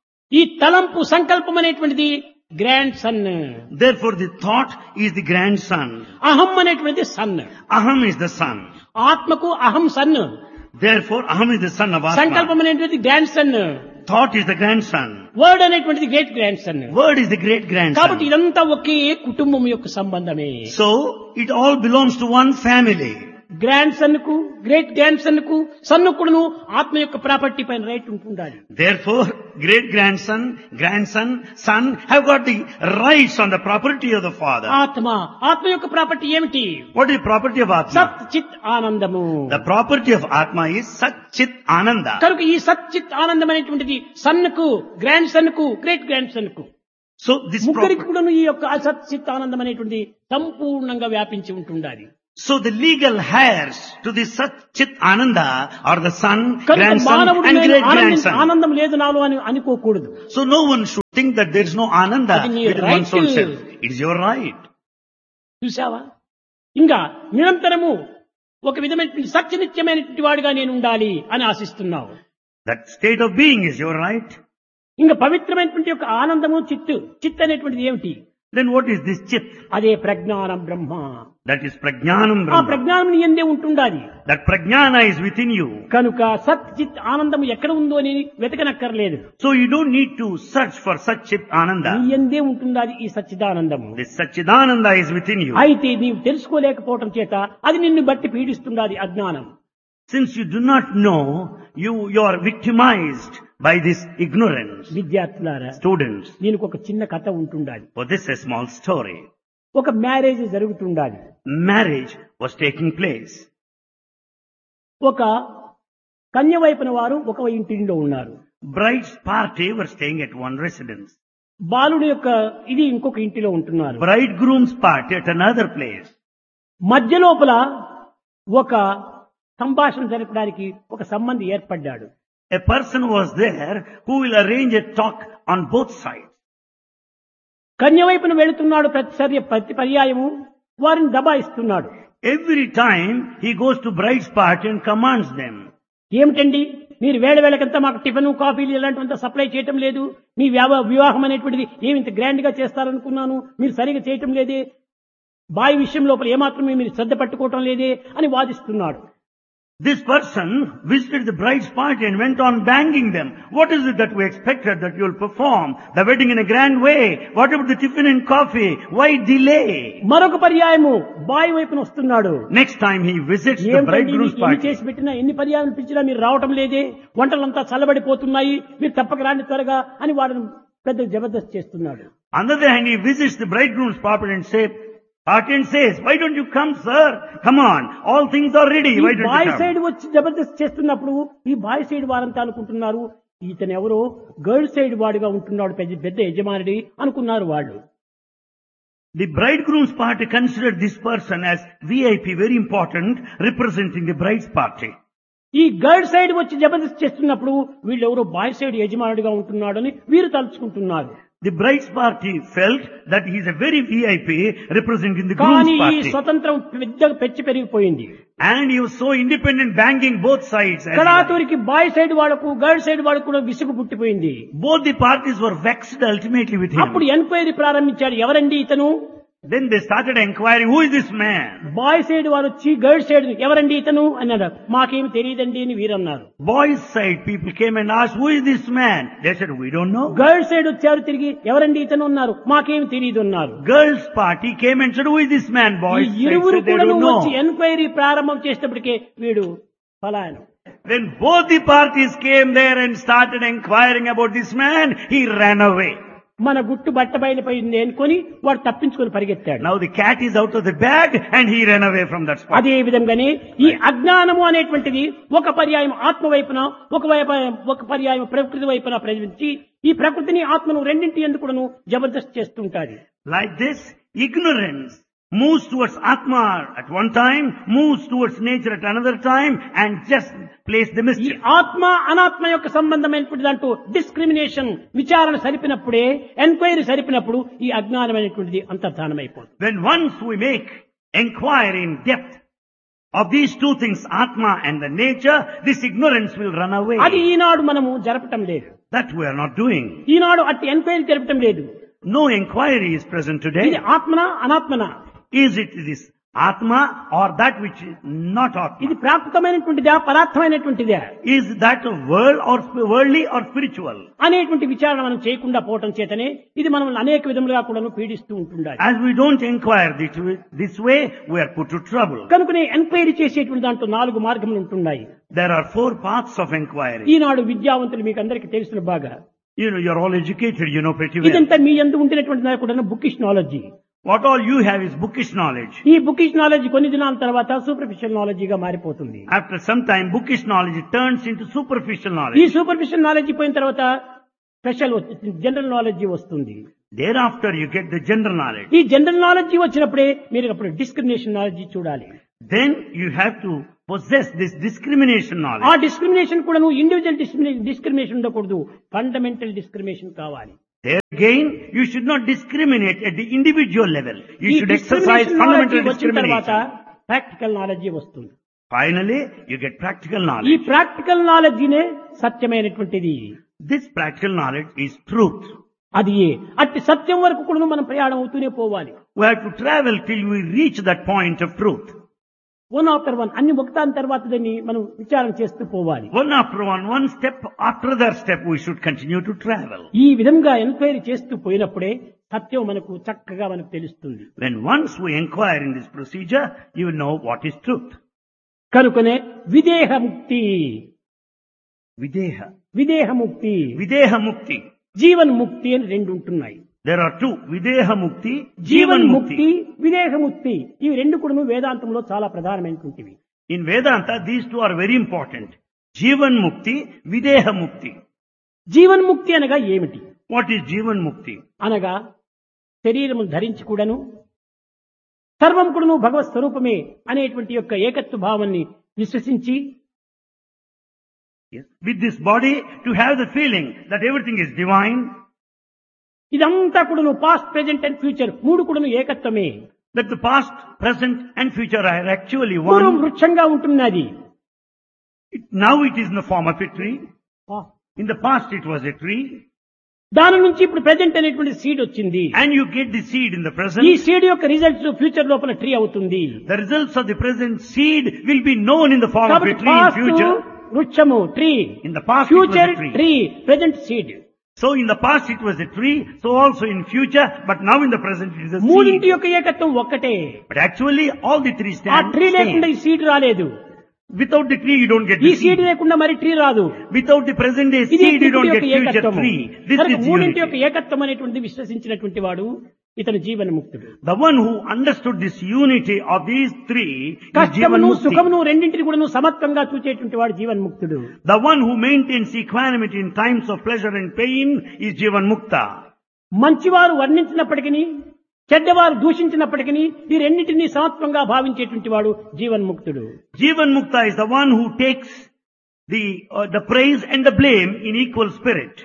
Speaker 2: ఈ తలంపు సంకల్పం అనేటువంటిది grandson
Speaker 1: Therefore the thought is the grandson.
Speaker 2: అహం అనేటువంటిది son
Speaker 1: Aham is the son.
Speaker 2: ఆత్మకు అహం son
Speaker 1: Therefore aham is the son of Atma.
Speaker 2: సంకల్పం అనేటువంటిది grandson
Speaker 1: Thought is the grandson.
Speaker 2: Word అనేటువంటిది great grandson
Speaker 1: Word is the great
Speaker 2: కాబట్టి
Speaker 1: grandson.
Speaker 2: ఇదంతా ఒకే కుటుంబం యొక్క సంబంధమే
Speaker 1: So it all belongs to one family.
Speaker 2: Grandson కు great grandson కు సన్ను కూడాను ఆత్మ యొక్క ప్రాపర్టీ పైన రైట్ ఉంటుండాలి
Speaker 1: Therefore, great grandson, grandson, son have got the rights on the property of the father.
Speaker 2: ఆత్మ ఆత్మ యొక్క ప్రాపర్టీ ఏమిటి
Speaker 1: What is the property of Atma?
Speaker 2: సత్ చిత్ ఆనందము
Speaker 1: The property of Atma is Sat Chit Ananda.
Speaker 2: కనుక ఈ సత్ చిత్ ఆనందం అనేటువంటిది సన్ కు గ్రాండ్ సన్ కు గ్రేట్ గ్రాండ్ సన్ కు
Speaker 1: So this
Speaker 2: ముగ్గురికి
Speaker 1: property,
Speaker 2: కూడాను ఈ యొక్క అసత్ చిత్ ఆనందం అనేటువంటిది సంపూర్ణంగా వ్యాపించి ఉంటుండాలి
Speaker 1: so the legal heirs to the Sat Chit Ananda are the son,
Speaker 2: కనుక
Speaker 1: grandson
Speaker 2: మానవుడు
Speaker 1: and
Speaker 2: నేను
Speaker 1: great
Speaker 2: ఆనందం-
Speaker 1: grandson.
Speaker 2: ఆనందం లేదు నాలో అని అనుకోకూడదు
Speaker 1: So no one should think that there is no Ananda
Speaker 2: అది నీ
Speaker 1: with
Speaker 2: right.
Speaker 1: one's own self. It is your right.
Speaker 2: చూసావా ఇంకా నిరంతరము ఒక విధమైన సత్యనిత్యమైనటువంటి వాడిగా నేను ఉండాలి అని ఆశిస్తున్నావు
Speaker 1: That state of being is your right.
Speaker 2: ఇంకా పవిత్రమైనటువంటి యొక్క ఆనందము చిత్తు చిత్ అనేటువంటిది ఏమిటి
Speaker 1: Then what is this Chit?
Speaker 2: అదే ప్రజ్ఞానం బ్రహ్మ
Speaker 1: That is Prajnanam
Speaker 2: ఆ
Speaker 1: Brahma.
Speaker 2: ప్రజ్ఞానం నీ ఎందే ఉంటుండాలి
Speaker 1: That Prajnana is within you.
Speaker 2: కనుక సత్ చిత్ ఆనందం ఎక్కడ ఉందో అని వెతకనక్కర్లేదు
Speaker 1: So you don't need to search for such Chit
Speaker 2: నీ
Speaker 1: Ananda.
Speaker 2: ఎందే ఉంటుండాలి ఈ సచ్చిదానందము
Speaker 1: This Sachidananda is within you.
Speaker 2: అయితే నీవు తెలుసుకోలేకపోవటం చేత అది నిన్ను బట్టి పీడిస్తుండాలి అజ్ఞానం
Speaker 1: Since you do not know, you, you are victimized by this ignorance.
Speaker 2: విద్యార్థులారా
Speaker 1: Students,
Speaker 2: దీనికి ఒక చిన్న కథ ఉంటుండాలి
Speaker 1: for this a small story.
Speaker 2: ఒక మ్యారేజ్ జరుగుతుండాలి
Speaker 1: Marriage was taking place.
Speaker 2: ఒక కన్య వైపున వారు ఒక ఇంటిలో ఉన్నారు
Speaker 1: Bride's party were staying at one residence.
Speaker 2: బాలుడు యొక్క ఇది ఇంకొక ఇంటిలో ఉంటున్నారు
Speaker 1: Bridegroom's party at another place.
Speaker 2: మధ్య లోపల ఒక సంభాషణ జరపడానికి ఒక సంబంధి ఏర్పడ్డాడు
Speaker 1: A person was there who will arrange a talk on both sides.
Speaker 2: కన్య వైపున వెళుతున్నాడు ప్రతిసరి ప్రతి పర్యాయము వారిని దబాయిస్తున్నాడు
Speaker 1: Every time he goes to bride's party and commands them.
Speaker 2: ఏమిటండి మీరు వేళ వేళకంతా మాకు టిఫిన్ కాఫీలు ఇలాంటివంతా సప్లై చేయటం లేదు మీ వ్యవ- వివాహం అనేటువంటిది ఏమి ఇంత గ్రాండ్ గా చేస్తారనుకున్నాను మీరు సరిగా చేయటం లేదే బాయి విషయం లోపల ఏమాత్రమే మీరు శ్రద్ధ పట్టుకోవటం లేదే అని వాదిస్తున్నాడు
Speaker 1: This person visited the bride's party and went on banging them. What is it that we expected that you will perform the wedding in a grand way? What about the tiffin and coffee? Why delay?
Speaker 2: మరొక పర్యాయము బాయి వైపున వస్తున్నాడు
Speaker 1: Next time he visits the
Speaker 2: ఏమిటండి
Speaker 1: bridegroom's
Speaker 2: మీకు ఎన్ని
Speaker 1: party.
Speaker 2: చేసి పెట్టినా ఎన్ని పర్యాయాలు పిలిచినా మీరు రావటం లేదే వంటలంతా చల్లబడిపోతున్నాయి మీరు తప్పక రాండి త్వరగా అని వాడిని పెద్ద జబర్దస్త్ చేస్తున్నాడు
Speaker 1: On the other hand, he visits the bridegroom's party and say, party and says, why don't you come, sir? Come on, all things are ready.
Speaker 2: ఈ
Speaker 1: Why don't
Speaker 2: boy
Speaker 1: you
Speaker 2: side
Speaker 1: come?
Speaker 2: వచ్చి జబర్దస్త్ చేస్తున్నప్పుడు ఈ bye side వారంతా అనుకుంటున్నారు ఇతను ఎవరో girl side వాడిగా ఉంటున్నాడు పెద్ద పెద్ద యజమానుడి అనుకున్నారు వాళ్ళు
Speaker 1: The bridegroom's party considered this person as VIP, very important, representing the bride's party.
Speaker 2: ఈ గర్ల్ సైడ్ వచ్చి జబర్దస్త్ చేస్తున్నప్పుడు వీళ్ళు ఎవరో బాయ్ సైడ్ యజమానుడిగా ఉంటున్నాడని వీరు తలుచుకుంటున్నారు
Speaker 1: The bride's party felt that he is a very VIP representing the
Speaker 2: కానీ
Speaker 1: groom's
Speaker 2: ఈ
Speaker 1: party.
Speaker 2: స్వతంత్రం పెద్దగా పెచ్చి పెరిగిపోయింది
Speaker 1: And he was so independent, banging both sides. as well.
Speaker 2: కళాతూరికి బాయ్ సైడ్ వాళ్లకు గర్ల్ సైడ్ వాళ్ళకు కూడా విసుగు పుట్టిపోయింది
Speaker 1: Both the parties were vexed ultimately with him.
Speaker 2: అప్పుడు ఎంక్వైరీ ప్రారంభించాడు ఎవరండి ఇతను
Speaker 1: Then they started inquiring, who is this man?
Speaker 2: Boy side వారు వచ్చి గర్ల్ సైడ్ ఎవరండి ఇతను అన్నాడు మాకేమి తెలియదండి అని వీరన్నారు
Speaker 1: Boys' side people came and asked, who is this man? They said, we don't know.
Speaker 2: Girl side వచ్చారు తిరిగి ఎవరండి ఇతను ఉన్నారు మాకేమి తెలియదు అన్నారు
Speaker 1: Girls' party came and said, who is this man?
Speaker 2: ఈ
Speaker 1: Boys' side
Speaker 2: ఇరువురు
Speaker 1: said, they
Speaker 2: కూడా
Speaker 1: don't
Speaker 2: వచ్చి
Speaker 1: know.
Speaker 2: ఎంక్వైరీ ప్రారంభం చేసేటప్పటికే వీడు ఫలాయనం
Speaker 1: When both the parties came there and started inquiring about this man, he ran away.
Speaker 2: మన గుట్టు బట్ట బయలుపోయింది అనుకొని వాడు తప్పించుకొని పరిగెత్తాడు
Speaker 1: Now the cat is out of the bag and he ran away from that spot.
Speaker 2: అదే విధంగానే ఈ అజ్ఞానము అనేటువంటిది ఒక పర్యాయం ఆత్మ వైపున ఒక వైపు ఒక పర్యాయం ప్రకృతి వైపున ప్రజరించి ఈ ప్రకృతిని ఆత్మను రెండింటి ఎందుకును Jabardasth చేస్తుంటాది
Speaker 1: Like this, ignorance moves towards Atma at one time, moves towards nature at another time, and just plays the
Speaker 2: ఈ
Speaker 1: mischief.
Speaker 2: ఆత్మ అనాత్మ యొక్క సంబంధమైనటువంటి దాంట్లో డిస్క్రిమినేషన్ విచారణ సరిపినప్పుడే ఎంక్వైరీ సరిపినప్పుడు ఈ అజ్ఞానమైనటువంటిది అంతర్ధానమైపోతుంది
Speaker 1: When once we make inquiry in depth of these two things, Atma and the nature, this ignorance will run away.
Speaker 2: అది ఈనాడు మనము జరపటం లేదు
Speaker 1: That we are not doing.
Speaker 2: ఈనాడు అట్టి ఎంక్వైరీ జరపటం లేదు
Speaker 1: No inquiry is present
Speaker 2: ఇది
Speaker 1: today.
Speaker 2: ఆత్మన అనాత్మన
Speaker 1: Is it this Atma or that which is not Atma?
Speaker 2: ఇది ప్రాకృతమైనటువంటిదా పదార్థమైనటువంటిదా
Speaker 1: Is that a world or sp- worldly or spiritual?
Speaker 2: అనేటువంటి విచారణ మనం చేయకుండా పోవటం చేతనే ఇది మనం అనేక విధములుగా కూడా పీడిస్తూ ఉంటుండాలి
Speaker 1: As we don't inquire this way, this way, we are put to trouble.
Speaker 2: కనుకనే ఎంక్వైరీ చేసేటువంటి దాంట్లో నాలుగు మార్గములు ఉంటున్నాయి
Speaker 1: There are four paths of inquiry.
Speaker 2: ఈనాడు విద్యావంతులు మీకు అందరికీ తెలిసిన బాగా
Speaker 1: You know, you're all educated, you know pretty well.
Speaker 2: ఇదంతా మీ ఎందు ఉండినటువంటి దాని కూడా bookish knowledge
Speaker 1: What all you have is bookish knowledge.
Speaker 2: ఈ బుకిష్ నాలెడ్జ్ కొన్ని దినాల తర్వాత సూపర్ఫిషియల్ నాలెడ్జిగా మారిపోతుంది
Speaker 1: After some time, bookish knowledge turns into superficial
Speaker 2: ఈ
Speaker 1: knowledge.
Speaker 2: సూపర్ఫిషియల్ నాలెడ్జ్ పోయిన తర్వాత స్పెషల్ జనరల్ నాలెడ్జి వస్తుంది
Speaker 1: Thereafter, you get the general knowledge.
Speaker 2: ఈ జనరల్ నాలెడ్జి వచ్చినప్పుడే మీరు అప్పుడు డిస్క్రిమినేషన్ నాలెడ్జి చూడాలి
Speaker 1: Then you have to possess this discrimination
Speaker 2: ఆ
Speaker 1: knowledge.
Speaker 2: డిస్క్రిమినేషన్ కూడా నువ్వు ఇండివిజువల్ డిస్క్రిమినేషన్ ఉండకూడదు ఫండమెంటల్ డిస్క్రిమినేషన్ కావాలి
Speaker 1: There again, you should not discriminate at the individual level. You
Speaker 2: ఈ
Speaker 1: should exercise
Speaker 2: discrimination knowledge
Speaker 1: fundamental
Speaker 2: వచ్చిన తర్వాత
Speaker 1: discrimination.
Speaker 2: Practical knowledge వస్తుంది
Speaker 1: Finally, you get practical
Speaker 2: ఈ
Speaker 1: knowledge.
Speaker 2: ప్రాక్టికల్ నాలెడ్జినే సత్యమైనటువంటిది
Speaker 1: This practical knowledge is truth.
Speaker 2: అది ఏ అట్టి సత్యం వరకు కూడా మనం ప్రయాణం అవుతూనే పోవాలి
Speaker 1: We have to travel till we reach that point of truth.
Speaker 2: One after one అన్ని ఒకదాని తర్వాత దాన్ని మనం విచారణ చేస్తూ పోవాలి
Speaker 1: One after one, one step after that step, we should continue to travel.
Speaker 2: ఈ విధంగా ఎంక్వైరీ చేస్తూ పోయినప్పుడే సత్యం మనకు చక్కగా మనకు తెలుస్తుంది
Speaker 1: When once we inquire in this procedure, you will know what is truth.
Speaker 2: కనుకనే విదేహముక్తి
Speaker 1: Videha.
Speaker 2: విదేహముక్తి
Speaker 1: Videha Mukti.
Speaker 2: జీవన్ ముక్తి అని రెండు ఉంటున్నాయి
Speaker 1: There are two. Videha Mukti,
Speaker 2: Jeevan
Speaker 1: Jivan
Speaker 2: ముక్తి
Speaker 1: Mukti.
Speaker 2: విదేహముక్తి ఇవి రెండు కూడా వేదాంతంలో చాలా ప్రధానమైనటువంటివి
Speaker 1: In Vedanta, these two are very important. Jivan Mukti, Videha Mukti.
Speaker 2: Jeevan ముక్తి అనగా ఏమిటి
Speaker 1: What is Jivan Mukti?
Speaker 2: అనగా శరీరము ధరించి కూడాను సర్వం కూడాను భగవత్ స్వరూపమే అనేటువంటి యొక్క ఏకత్వ భావాన్ని విశ్వసించి
Speaker 1: Yes. With this body, to have the feeling that everything is divine,
Speaker 2: ఇదంతా కూడాను పాస్ట్ ప్రెజెంట్ అండ్ ఫ్యూచర్ మూడు కూడాను ఏకత్వమే
Speaker 1: that the past, present and future are actually
Speaker 2: పూర్వం
Speaker 1: one.
Speaker 2: వృక్షంగా ఉంటున్నది
Speaker 1: It- now it is in the form of a tree. In the past it was a tree.
Speaker 2: దాని నుంచి ఇప్పుడు present అనేటువంటి seed వచ్చింది
Speaker 1: And you get the seed in the
Speaker 2: ఈ
Speaker 1: present.
Speaker 2: Seed యొక్క results future లోపల tree అవుతుంది
Speaker 1: The results of the present seed will be known in the form of a
Speaker 2: కాబట్టి
Speaker 1: tree in
Speaker 2: past
Speaker 1: future.
Speaker 2: వృక్షము tree
Speaker 1: In the past it was
Speaker 2: future
Speaker 1: a tree.
Speaker 2: Tree present seed
Speaker 1: So in the past it was a tree, so also in future, but now in the present it is a
Speaker 2: మూడింటి
Speaker 1: seed.
Speaker 2: యొక్క ఏకత్వం ఒక్కటే
Speaker 1: But actually all the three
Speaker 2: ఆ
Speaker 1: stand
Speaker 2: tree లేకుండా
Speaker 1: same.
Speaker 2: ఈ seed రాలేదు
Speaker 1: Without the tree you don't get
Speaker 2: ఈ
Speaker 1: the
Speaker 2: seed
Speaker 1: seed.
Speaker 2: లేకుండా మరి ట్రీ రాదు
Speaker 1: Without the present day
Speaker 2: ఇది
Speaker 1: seed you don't
Speaker 2: మూడింటి
Speaker 1: get
Speaker 2: యొక్క
Speaker 1: future
Speaker 2: ఏకత్వము
Speaker 1: tree. This
Speaker 2: కనుక
Speaker 1: is
Speaker 2: మూడింటి యొక్క
Speaker 1: unity.
Speaker 2: ఏకత్వం అనేటువంటిది విశ్వసించినటువంటి వాడు ఇతను జీవన ముక్తుడు
Speaker 1: The one who understood this unity of these three is Jivan
Speaker 2: కష్టమును
Speaker 1: Mukti.
Speaker 2: సుఖమును రెండింటిని కూడా సమత్వంగా చూచేటువంటి వాడు Jeevan ముక్తుడు
Speaker 1: The one who maintains equanimity in times of pleasure and pain is Jivan Mukta.
Speaker 2: మంచివారు వర్ణించినప్పటికీ చెడ్డవారు దూషించినప్పటికీ ఈ రెండింటినీ సమత్వంగా భావించేటువంటి వాడు Jeevan ముక్తుడు
Speaker 1: Jivan Mukta is the one who takes the, uh, the praise and the blame in equal spirit.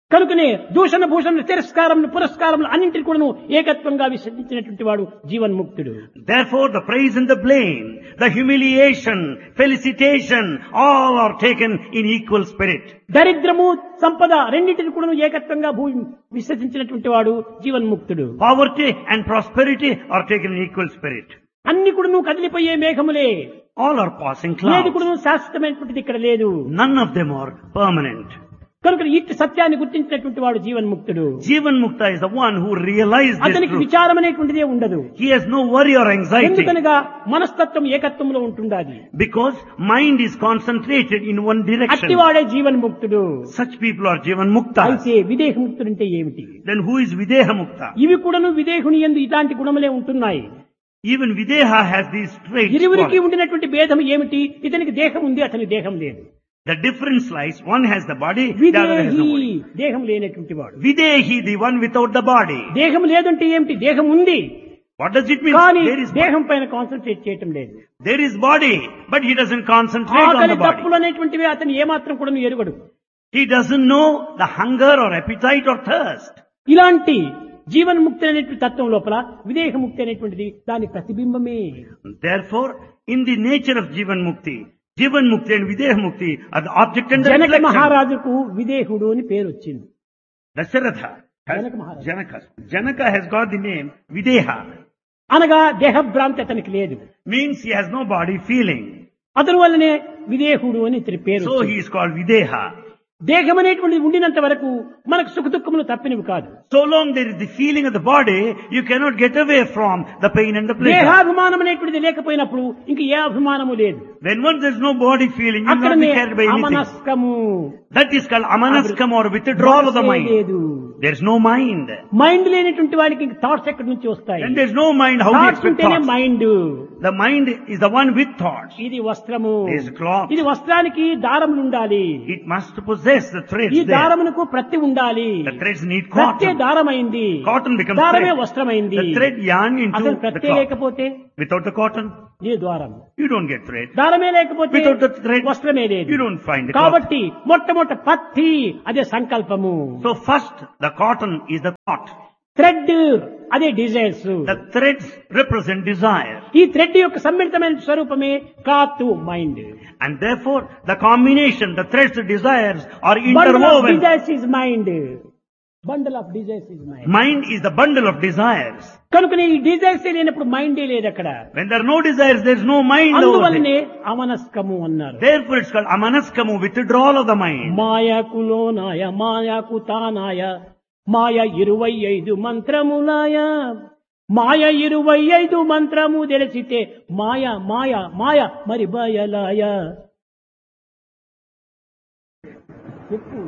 Speaker 2: కనుకనే దూషణ భూషణ తిరస్కారం పురస్కారం అన్నింటిని కూడా ఏకత్వంగా విసర్జించినటువంటి వాడు జీవన్ముక్తుడు
Speaker 1: Therefore, the praise and the blame, the humiliation, felicitation, all are taken in equal spirit.
Speaker 2: దరిద్రము సంపద రెండింటిని కూడా ఏకత్వంగా భూ విసర్జించినటువంటి వాడు జీవన్ముక్తుడు
Speaker 1: Poverty and prosperity are taken in equal spirit.
Speaker 2: అన్ని కూడా కదిలిపోయే మేఘములే
Speaker 1: All are passing
Speaker 2: ఏది
Speaker 1: clouds.
Speaker 2: కూడా శాశ్వతమైనటువంటిది ఇక్కడ లేదు
Speaker 1: None of them are permanent.
Speaker 2: కనుక ఇట్టి సత్యాన్ని గుర్తించినటువంటి వాడు జీవన్ముక్తుడు
Speaker 1: Jivan Mukta is the one who realized this
Speaker 2: అతనికి
Speaker 1: truth.
Speaker 2: విచారం అనేటువంటిదే ఉండదు
Speaker 1: He has no worry or anxiety
Speaker 2: ఎందుకనగా మనస్తత్వం ఏకత్వంలో ఉంటుండాలి
Speaker 1: because mind is concentrated in one direction.
Speaker 2: అట్టివాడే జీవన్ముక్తుడు
Speaker 1: Such people are Jivan Mukta.
Speaker 2: అయితే విదేహముక్తుడు అంటే ఏమిటి
Speaker 1: Then who is Videha Mukta?
Speaker 2: ఇవి కూడాను విదేహుని ఎందు ఇలాంటి గుణములే ఉంటున్నాయి
Speaker 1: Even Videha has these traits.
Speaker 2: ఇరువురికి
Speaker 1: qualities.
Speaker 2: ఉండినటువంటి భేదం ఏమిటి ఇతనికి దేహం ఉంది అతని దేహం లేదు
Speaker 1: The difference lies, one has the body, the other has
Speaker 2: విదేహి
Speaker 1: no body.
Speaker 2: దేహం లేనటువంటి వాడు
Speaker 1: Videhi, the one without the body.
Speaker 2: దేహం లేదంటే ఏమిటి దేహం ఉంది
Speaker 1: What does it mean?
Speaker 2: కానీ
Speaker 1: There is,
Speaker 2: దేహం పైన కాన్సన్ట్రేట్ చేయటం లేదు
Speaker 1: there is body, but he doesn't concentrate on
Speaker 2: ఆకలి
Speaker 1: the body.
Speaker 2: తప్పులు అనేటువంటివి అతను ఏమాత్రం కూడా ఎరుగడు
Speaker 1: He doesn't know the hunger or appetite or thirst.
Speaker 2: ఇలాంటి జీవన్ముక్తి అనేటువంటి తత్వం లోపల విదేహముక్తి అనేటువంటిది దాని ప్రతిబింబమే
Speaker 1: Therefore, in the nature of Jivan Mukti, Jivan Mukti and Videha Mukti are the object and the
Speaker 2: Janaka
Speaker 1: reflection.
Speaker 2: మహారాజుకు విదేహుడు అని పేరు వచ్చింది
Speaker 1: Dasharatha has,
Speaker 2: Janaka Maharaj.
Speaker 1: Janaka. Janaka has got the name Videha.
Speaker 2: అనగా దేహభ్రాంతి అతనికి లేదు
Speaker 1: Means he has no body feeling.
Speaker 2: అతని వల్లనే విదేహుడు అని ఇతని పేరు
Speaker 1: So
Speaker 2: వచ్చింది.
Speaker 1: he is called Videha.
Speaker 2: దేహం అనేటువంటిది ఉండినంత వరకు మనకు సుఖ దుఃఖములు తప్పినవి కాదు
Speaker 1: So long there is the feeling of the body, you cannot get away from the pain and the pleasure.
Speaker 2: దేహాభిమానం అనేటువంటిది లేకపోయినప్పుడు ఇంక ఏ అభిమానము లేదు
Speaker 1: When once there is no body feeling, you will not
Speaker 2: అక్కడనే
Speaker 1: be carried by anything.
Speaker 2: అమనస్కము
Speaker 1: That is called amanaskam or withdrawal of the
Speaker 2: మనసే
Speaker 1: mind.
Speaker 2: లేదు
Speaker 1: There is no mind.
Speaker 2: Mind లేనటువంటి వాడికి ఇంక థాట్స్ ఎక్కడి నుంచి వస్తాయి
Speaker 1: When there is no mind, how do you
Speaker 2: thoughts
Speaker 1: expect
Speaker 2: ఉంటేనే
Speaker 1: thoughts?
Speaker 2: Mind
Speaker 1: The mind is the one with thoughts.
Speaker 2: ఇది వస్త్రము
Speaker 1: There is cloth.
Speaker 2: ఇది వస్త్రానికి దారములు ఉండాలి
Speaker 1: It must possess the threads
Speaker 2: ఈ
Speaker 1: there.
Speaker 2: దారమునకు ప్రతి ఉండాలి
Speaker 1: The threads need
Speaker 2: ప్రత్యే
Speaker 1: cotton.
Speaker 2: దారమైంది
Speaker 1: Cotton becomes
Speaker 2: దారమే
Speaker 1: thread.
Speaker 2: వస్త్రమైంది
Speaker 1: The thread yarn into
Speaker 2: అసలు
Speaker 1: the
Speaker 2: ప్రత్యే
Speaker 1: cloth.
Speaker 2: లేకపోతే
Speaker 1: Without the cotton,
Speaker 2: ఇది ద్వారం
Speaker 1: you don't get thread.
Speaker 2: దారమే లేకపోతే
Speaker 1: Without the thread,
Speaker 2: వస్త్రమే లేదు
Speaker 1: You don't find the cloth.
Speaker 2: కాబట్టి మొట్టమొదట పత్తి అదే సంకల్పము
Speaker 1: So first, the cotton is the thought.
Speaker 2: Thread అదే desires
Speaker 1: The threads represent desire.
Speaker 2: ఈ థ్రెడ్ యొక్క సమ్మిళితమైన స్వరూపమే cloth mind
Speaker 1: And therefore, the combination, the threads, the desires are
Speaker 2: bundle of
Speaker 1: interwoven.
Speaker 2: Desires is mind bundle of desires is mind
Speaker 1: Mind is the bundle of desires.
Speaker 2: కనుక ఈ desires లేనప్పుడు మైండే లేదు అక్కడ
Speaker 1: When there are no desires, there is no mind over
Speaker 2: అందువల్లనే
Speaker 1: there.
Speaker 2: అమనస్కము అన్నారు
Speaker 1: Therefore, it's called amanaskamu, withdrawal of the mind.
Speaker 2: మాయాకు లోనాయ మాయాకు తానాయ మాయ ఇరవై ఐదు మంత్రములాయ మాయ ఇరవై ఐదు మంత్రము తెలిసితే మాయ మాయ మాయ మరి బయలాయ చెప్పు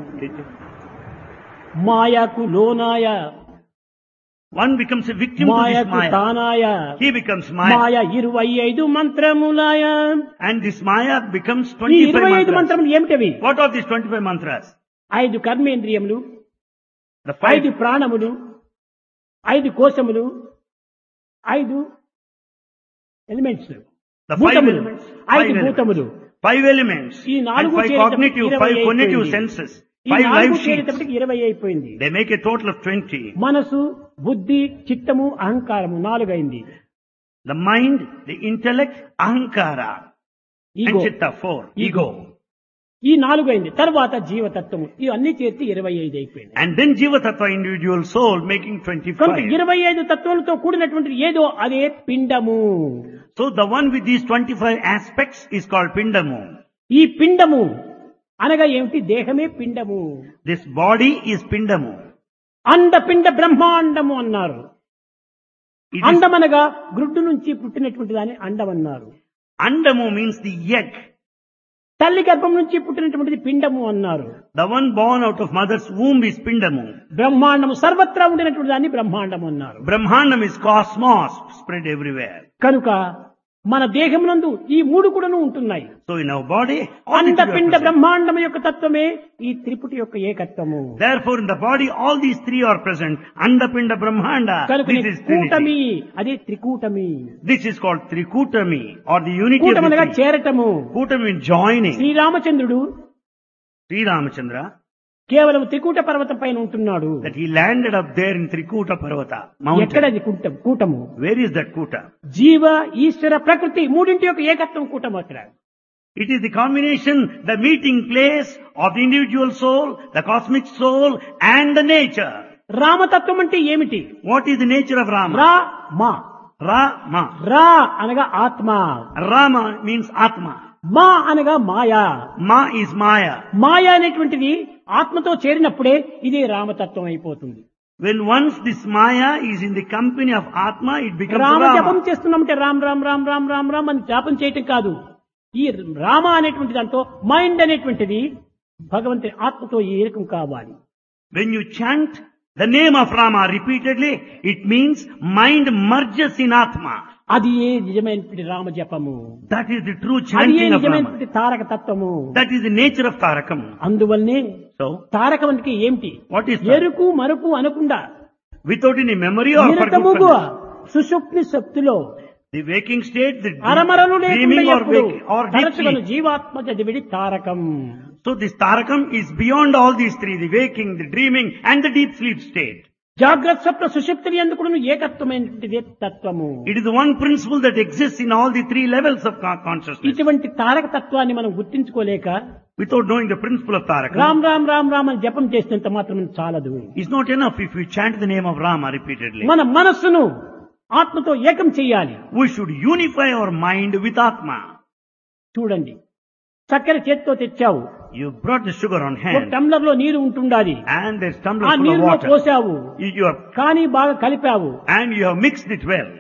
Speaker 2: మాయకు లోనాయ
Speaker 1: One becomes a victim to this
Speaker 2: మాయకు
Speaker 1: maya.
Speaker 2: తానాయ
Speaker 1: He becomes maya.
Speaker 2: మాయ ఇరవై ఐదు మంత్రములాయ
Speaker 1: And this maya becomes
Speaker 2: ఈ
Speaker 1: 25
Speaker 2: ఇరవై ఐదు
Speaker 1: mantras.
Speaker 2: మంత్రములు ఏమిటవి
Speaker 1: What are these 25 mantras?
Speaker 2: ఐదు కర్మేంద్రియములు
Speaker 1: The five,
Speaker 2: ఐదు ప్రాణములు ఐదు కోశములు ఐదు ఎలిమెంట్స్
Speaker 1: the five
Speaker 2: భూతములు
Speaker 1: elements. Five
Speaker 2: ఐదు
Speaker 1: elements.
Speaker 2: భూతములు
Speaker 1: Five elements.
Speaker 2: ఈ
Speaker 1: And
Speaker 2: నాలుగు
Speaker 1: five
Speaker 2: చేరేటప్పటికి
Speaker 1: cognitive,
Speaker 2: ఇరవై
Speaker 1: five cognitive
Speaker 2: అయిపోయింది.
Speaker 1: senses.
Speaker 2: ఈ
Speaker 1: Five
Speaker 2: నాలుగు
Speaker 1: life sheets.
Speaker 2: చేరేటప్పటికి ఇరవై అయిపోయింది
Speaker 1: They make a total of 20.
Speaker 2: మనసు బుద్ధి చిత్తము అహంకారము నాలుగైంది
Speaker 1: The mind, the intellect, ahankara. And
Speaker 2: ego
Speaker 1: chitta, four.
Speaker 2: Ego.
Speaker 1: Ego.
Speaker 2: ఈ నాలుగైంది తర్వాత జీవతత్వము ఇవన్నీ చేర్చి ఇరవై ఐదు అయిపోయింది
Speaker 1: And then Jiva Tattva, individual soul, making
Speaker 2: కనుక
Speaker 1: 25.
Speaker 2: ఇరవై ఐదు తత్వాలతో కూడినటువంటిది ఏదో అదే పిండము
Speaker 1: So the one with these 25 aspects is called Pindamu.
Speaker 2: ఈ పిండము అనగా ఏమిటి దేహమే పిండము
Speaker 1: This body is Pindamu.
Speaker 2: అండపిండ బ్రహ్మాండము అన్నారు
Speaker 1: It is,
Speaker 2: అండమనగా గ్రుడ్డు నుంచి పుట్టినటువంటి దాన్ని అండం అన్నారు
Speaker 1: Andamu means the egg.
Speaker 2: తల్లి గర్భం నుంచి పుట్టినటువంటిది పిండము అన్నారు
Speaker 1: The one born out of mother's womb is Pindamu.
Speaker 2: బ్రహ్మాండము సర్వత్రా ఉండినటువంటి దాన్ని బ్రహ్మాండము అన్నారు
Speaker 1: Brahmanam is cosmos spread everywhere.
Speaker 2: కనుక మన దేహమునందు ఈ మూడు కూడాను ఉంటున్నాయి
Speaker 1: So in our body, all the three are
Speaker 2: అండపిండ
Speaker 1: present.
Speaker 2: బ్రహ్మాండం యొక్క తత్వమే ఈ త్రిపుటి యొక్క ఏకత్వము
Speaker 1: Therefore in the body, all these three are present. Andapinda Brahmanda.
Speaker 2: కనుక
Speaker 1: This is Trinity.
Speaker 2: కూటమి అదే త్రికూటమి
Speaker 1: This is called Trikutami or the unity of
Speaker 2: కూటమనగా
Speaker 1: the three.
Speaker 2: చేరటము
Speaker 1: Kutami means joining.
Speaker 2: శ్రీరామచంద్రుడు
Speaker 1: Sri Ramachandra,
Speaker 2: కేవలం త్రికూట పర్వతం పైన ఉంటున్నాడు
Speaker 1: that he landed up there in Trikuta Parvata mountain.
Speaker 2: ఎక్కడది కూటం కూటము
Speaker 1: Where is that Kuta?
Speaker 2: జీవ ఈశ్వర ప్రకృతి మూడింటి యొక్క ఏకత్వం కూటం అక్కడ
Speaker 1: It is the combination, the meeting place of the individual soul, the cosmic soul and the nature.
Speaker 2: రామతత్వం అంటే ఏమిటి
Speaker 1: What is the nature of Rama?
Speaker 2: రా మా
Speaker 1: Rama.
Speaker 2: రా అనగా ఆత్మ
Speaker 1: Rama means Atma.
Speaker 2: మా అనగా మాయా
Speaker 1: Ma is Maya.
Speaker 2: మాయ అనేటువంటిది ఆత్మతో చేరినప్పుడే ఇదే రామతత్వం అయిపోతుంది
Speaker 1: When once this Maya is in the company of Atma, it becomes
Speaker 2: Rama జపం
Speaker 1: Rama.
Speaker 2: చేస్తున్నామంటే రామ్ రామ్ రామ్ రామ్ రామ్ రామ్ అని జపం చేయటం కాదు ఈ రామ అనేటువంటి దాంతో మైండ్ అనేటువంటిది భగవంతుని ఆత్మతో ఏకం కావాలి
Speaker 1: When you chant the name of Rama repeatedly, it means mind merges in Atma.
Speaker 2: అది ఏ నిజమైనటువంటి రామ జపము
Speaker 1: That is the true
Speaker 2: అది ఏ
Speaker 1: chanting of Rama.
Speaker 2: నిజమైనటువంటి తారక తత్వము
Speaker 1: That is the nature of Tarakam.
Speaker 2: అందువల్లనే
Speaker 1: So,
Speaker 2: తారకం అంటే ఏమిటి
Speaker 1: what is that?
Speaker 2: ఎరుకు మరుపు అనకుండా
Speaker 1: Without any memory or
Speaker 2: నిరతముగా
Speaker 1: forgetfulness.
Speaker 2: సుషుప్తి శక్తిలో
Speaker 1: The waking state, the
Speaker 2: అరమరలు లేకుండా
Speaker 1: dreaming or
Speaker 2: ఎప్పుడు
Speaker 1: waking or deep
Speaker 2: తరచుగను
Speaker 1: sleep.
Speaker 2: జీవాత్మ చదివిడి Tarakam
Speaker 1: So this Tarakam is beyond all these three, the waking, the dreaming and the deep sleep state.
Speaker 2: జాగ్రత్త స్వప్న సుషుప్తులు ఎందుకు ఏకత్వమైనటువంటిది తత్వము
Speaker 1: It is the one principle that exists in all the three levels of con- consciousness.
Speaker 2: ఇటువంటి తారక తత్వాన్ని మనం గుర్తించుకోలేక
Speaker 1: Without knowing the principle of Tarakam,
Speaker 2: Ram Ram Ram Ram అని జపం చేసినంత మాత్రం చాలదు
Speaker 1: it's not enough if we chant the name of Rama repeatedly.
Speaker 2: మన మనస్సును ఆత్మతో ఏకం చేయాలి
Speaker 1: We should unify our mind with Atma.
Speaker 2: చూడండి చక్కెర చేతితో తెచ్చావు
Speaker 1: You brought the sugar on
Speaker 2: ఒక
Speaker 1: hand
Speaker 2: టంబ్లర్ లో నీరు ఉంటుండాలి
Speaker 1: and there's
Speaker 2: ఆ
Speaker 1: tumbler full of
Speaker 2: నీరులో
Speaker 1: water.
Speaker 2: పోసావు
Speaker 1: You, you have,
Speaker 2: కానీ బాగా కలిపావు
Speaker 1: and you have mixed it well.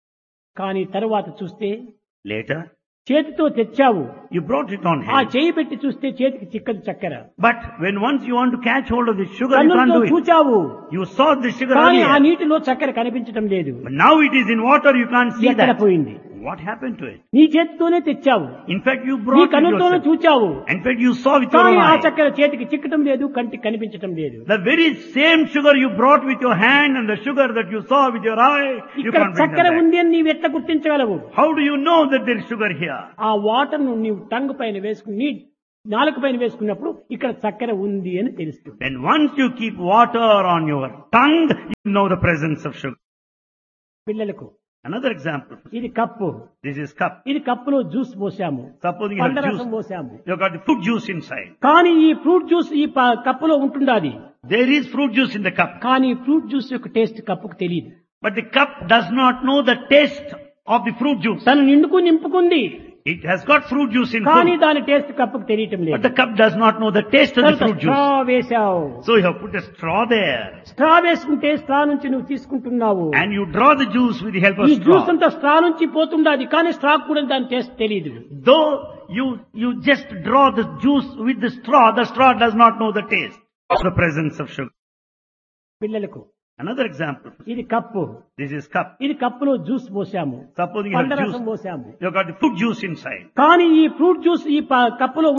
Speaker 2: కానీ తరువాత చూస్తే
Speaker 1: Later,
Speaker 2: చేతితో తెచ్చావు
Speaker 1: you brought it on
Speaker 2: ఆ
Speaker 1: hand.
Speaker 2: చేయి పెట్టి చూస్తే చేతికి చిక్కదు చక్కెర
Speaker 1: But when once you want to catch hold of the sugar, you can't
Speaker 2: కన్నులతో
Speaker 1: do it.
Speaker 2: చూచావు
Speaker 1: You saw the sugar
Speaker 2: కానీ ఆ
Speaker 1: earlier.
Speaker 2: నీటిలో చక్కెర కనిపించడం లేదు
Speaker 1: But now it is in water, you can't see
Speaker 2: ఎక్కడ
Speaker 1: that.
Speaker 2: పోయింది
Speaker 1: What happened to it?
Speaker 2: నీ చేతితోనే తెచ్చావు
Speaker 1: In fact, you
Speaker 2: నీ
Speaker 1: brought it
Speaker 2: కన్నులతోనే
Speaker 1: yourself.
Speaker 2: చూచావు
Speaker 1: In fact, you saw with your
Speaker 2: కానీ
Speaker 1: own
Speaker 2: ఆ
Speaker 1: eye.
Speaker 2: చక్కెర చేతికి చిక్కటం లేదు కంటికి కనిపించటం లేదు
Speaker 1: The very same sugar you brought with your hand and the sugar that you saw with your eye, you
Speaker 2: ఇక్కడ
Speaker 1: can't bring
Speaker 2: చక్కెర
Speaker 1: that back.
Speaker 2: ఉంది అని నీవు ఎట్లా గుర్తించగలవు
Speaker 1: How do you know that there is sugar here?
Speaker 2: ఆ water ను నీవు టంగ్ పైన వేసుకుని నీ నాలుక పైన వేసుకున్నప్పుడు ఇక్కడ చక్కెర ఉంది అని తెలుస్తుంది
Speaker 1: Then once you keep water on your tongue, you know the presence of sugar.
Speaker 2: పిల్లలకు
Speaker 1: Another example.
Speaker 2: ఇది కప్పు
Speaker 1: This is cup.
Speaker 2: ఇది కప్పులో జ్యూస్ పోసాము
Speaker 1: Supposing you have
Speaker 2: పండరసం
Speaker 1: juice,
Speaker 2: పోసాము
Speaker 1: you got the fruit juice inside.
Speaker 2: కానీ ఈ ఫ్రూట్ జ్యూస్ ఈ ప- కప్పులో ఉంటుండాది
Speaker 1: There is fruit juice in the cup.
Speaker 2: కానీ ఫ్రూట్ జ్యూస్ యొక్క టేస్ట్ కప్పుకు తెలియదు
Speaker 1: But the cup does not know the taste of the fruit juice.
Speaker 2: తను నిండుకు నింపుకుంది
Speaker 1: It has got fruit juice in
Speaker 2: కానీ
Speaker 1: fruit.
Speaker 2: దాని టేస్ట్ కప్పుకు తెలియటం
Speaker 1: But
Speaker 2: లేదు
Speaker 1: the cup does not know the taste of the
Speaker 2: కనుక
Speaker 1: fruit
Speaker 2: స్ట్రా
Speaker 1: juice.
Speaker 2: వేశావు
Speaker 1: So you have put a straw there.
Speaker 2: Straw వేసుకుంటే స్ట్రా నుంచి నువ్వు తీసుకుంటున్నావు
Speaker 1: And you draw the juice with the help of
Speaker 2: ఈ juice
Speaker 1: straw.
Speaker 2: అంతా straw నుంచి పోతుండాది కానీ స్ట్రా కూడా దాని టేస్ట్ తెలియదు
Speaker 1: Though you, you just draw the juice with the straw, the straw does not know the taste of the presence of sugar.
Speaker 2: పిల్లలకు
Speaker 1: Another example.
Speaker 2: ఇది కప్పు
Speaker 1: This is cup.
Speaker 2: ఇది కప్పులో జ్యూస్ పోసాము
Speaker 1: Supposing you have
Speaker 2: పండరసం
Speaker 1: juice,
Speaker 2: పోసాము
Speaker 1: you got the fruit juice inside.
Speaker 2: కానీ ఈ ఫ్రూట్ జ్యూస్ ఈ ప- కప్పులో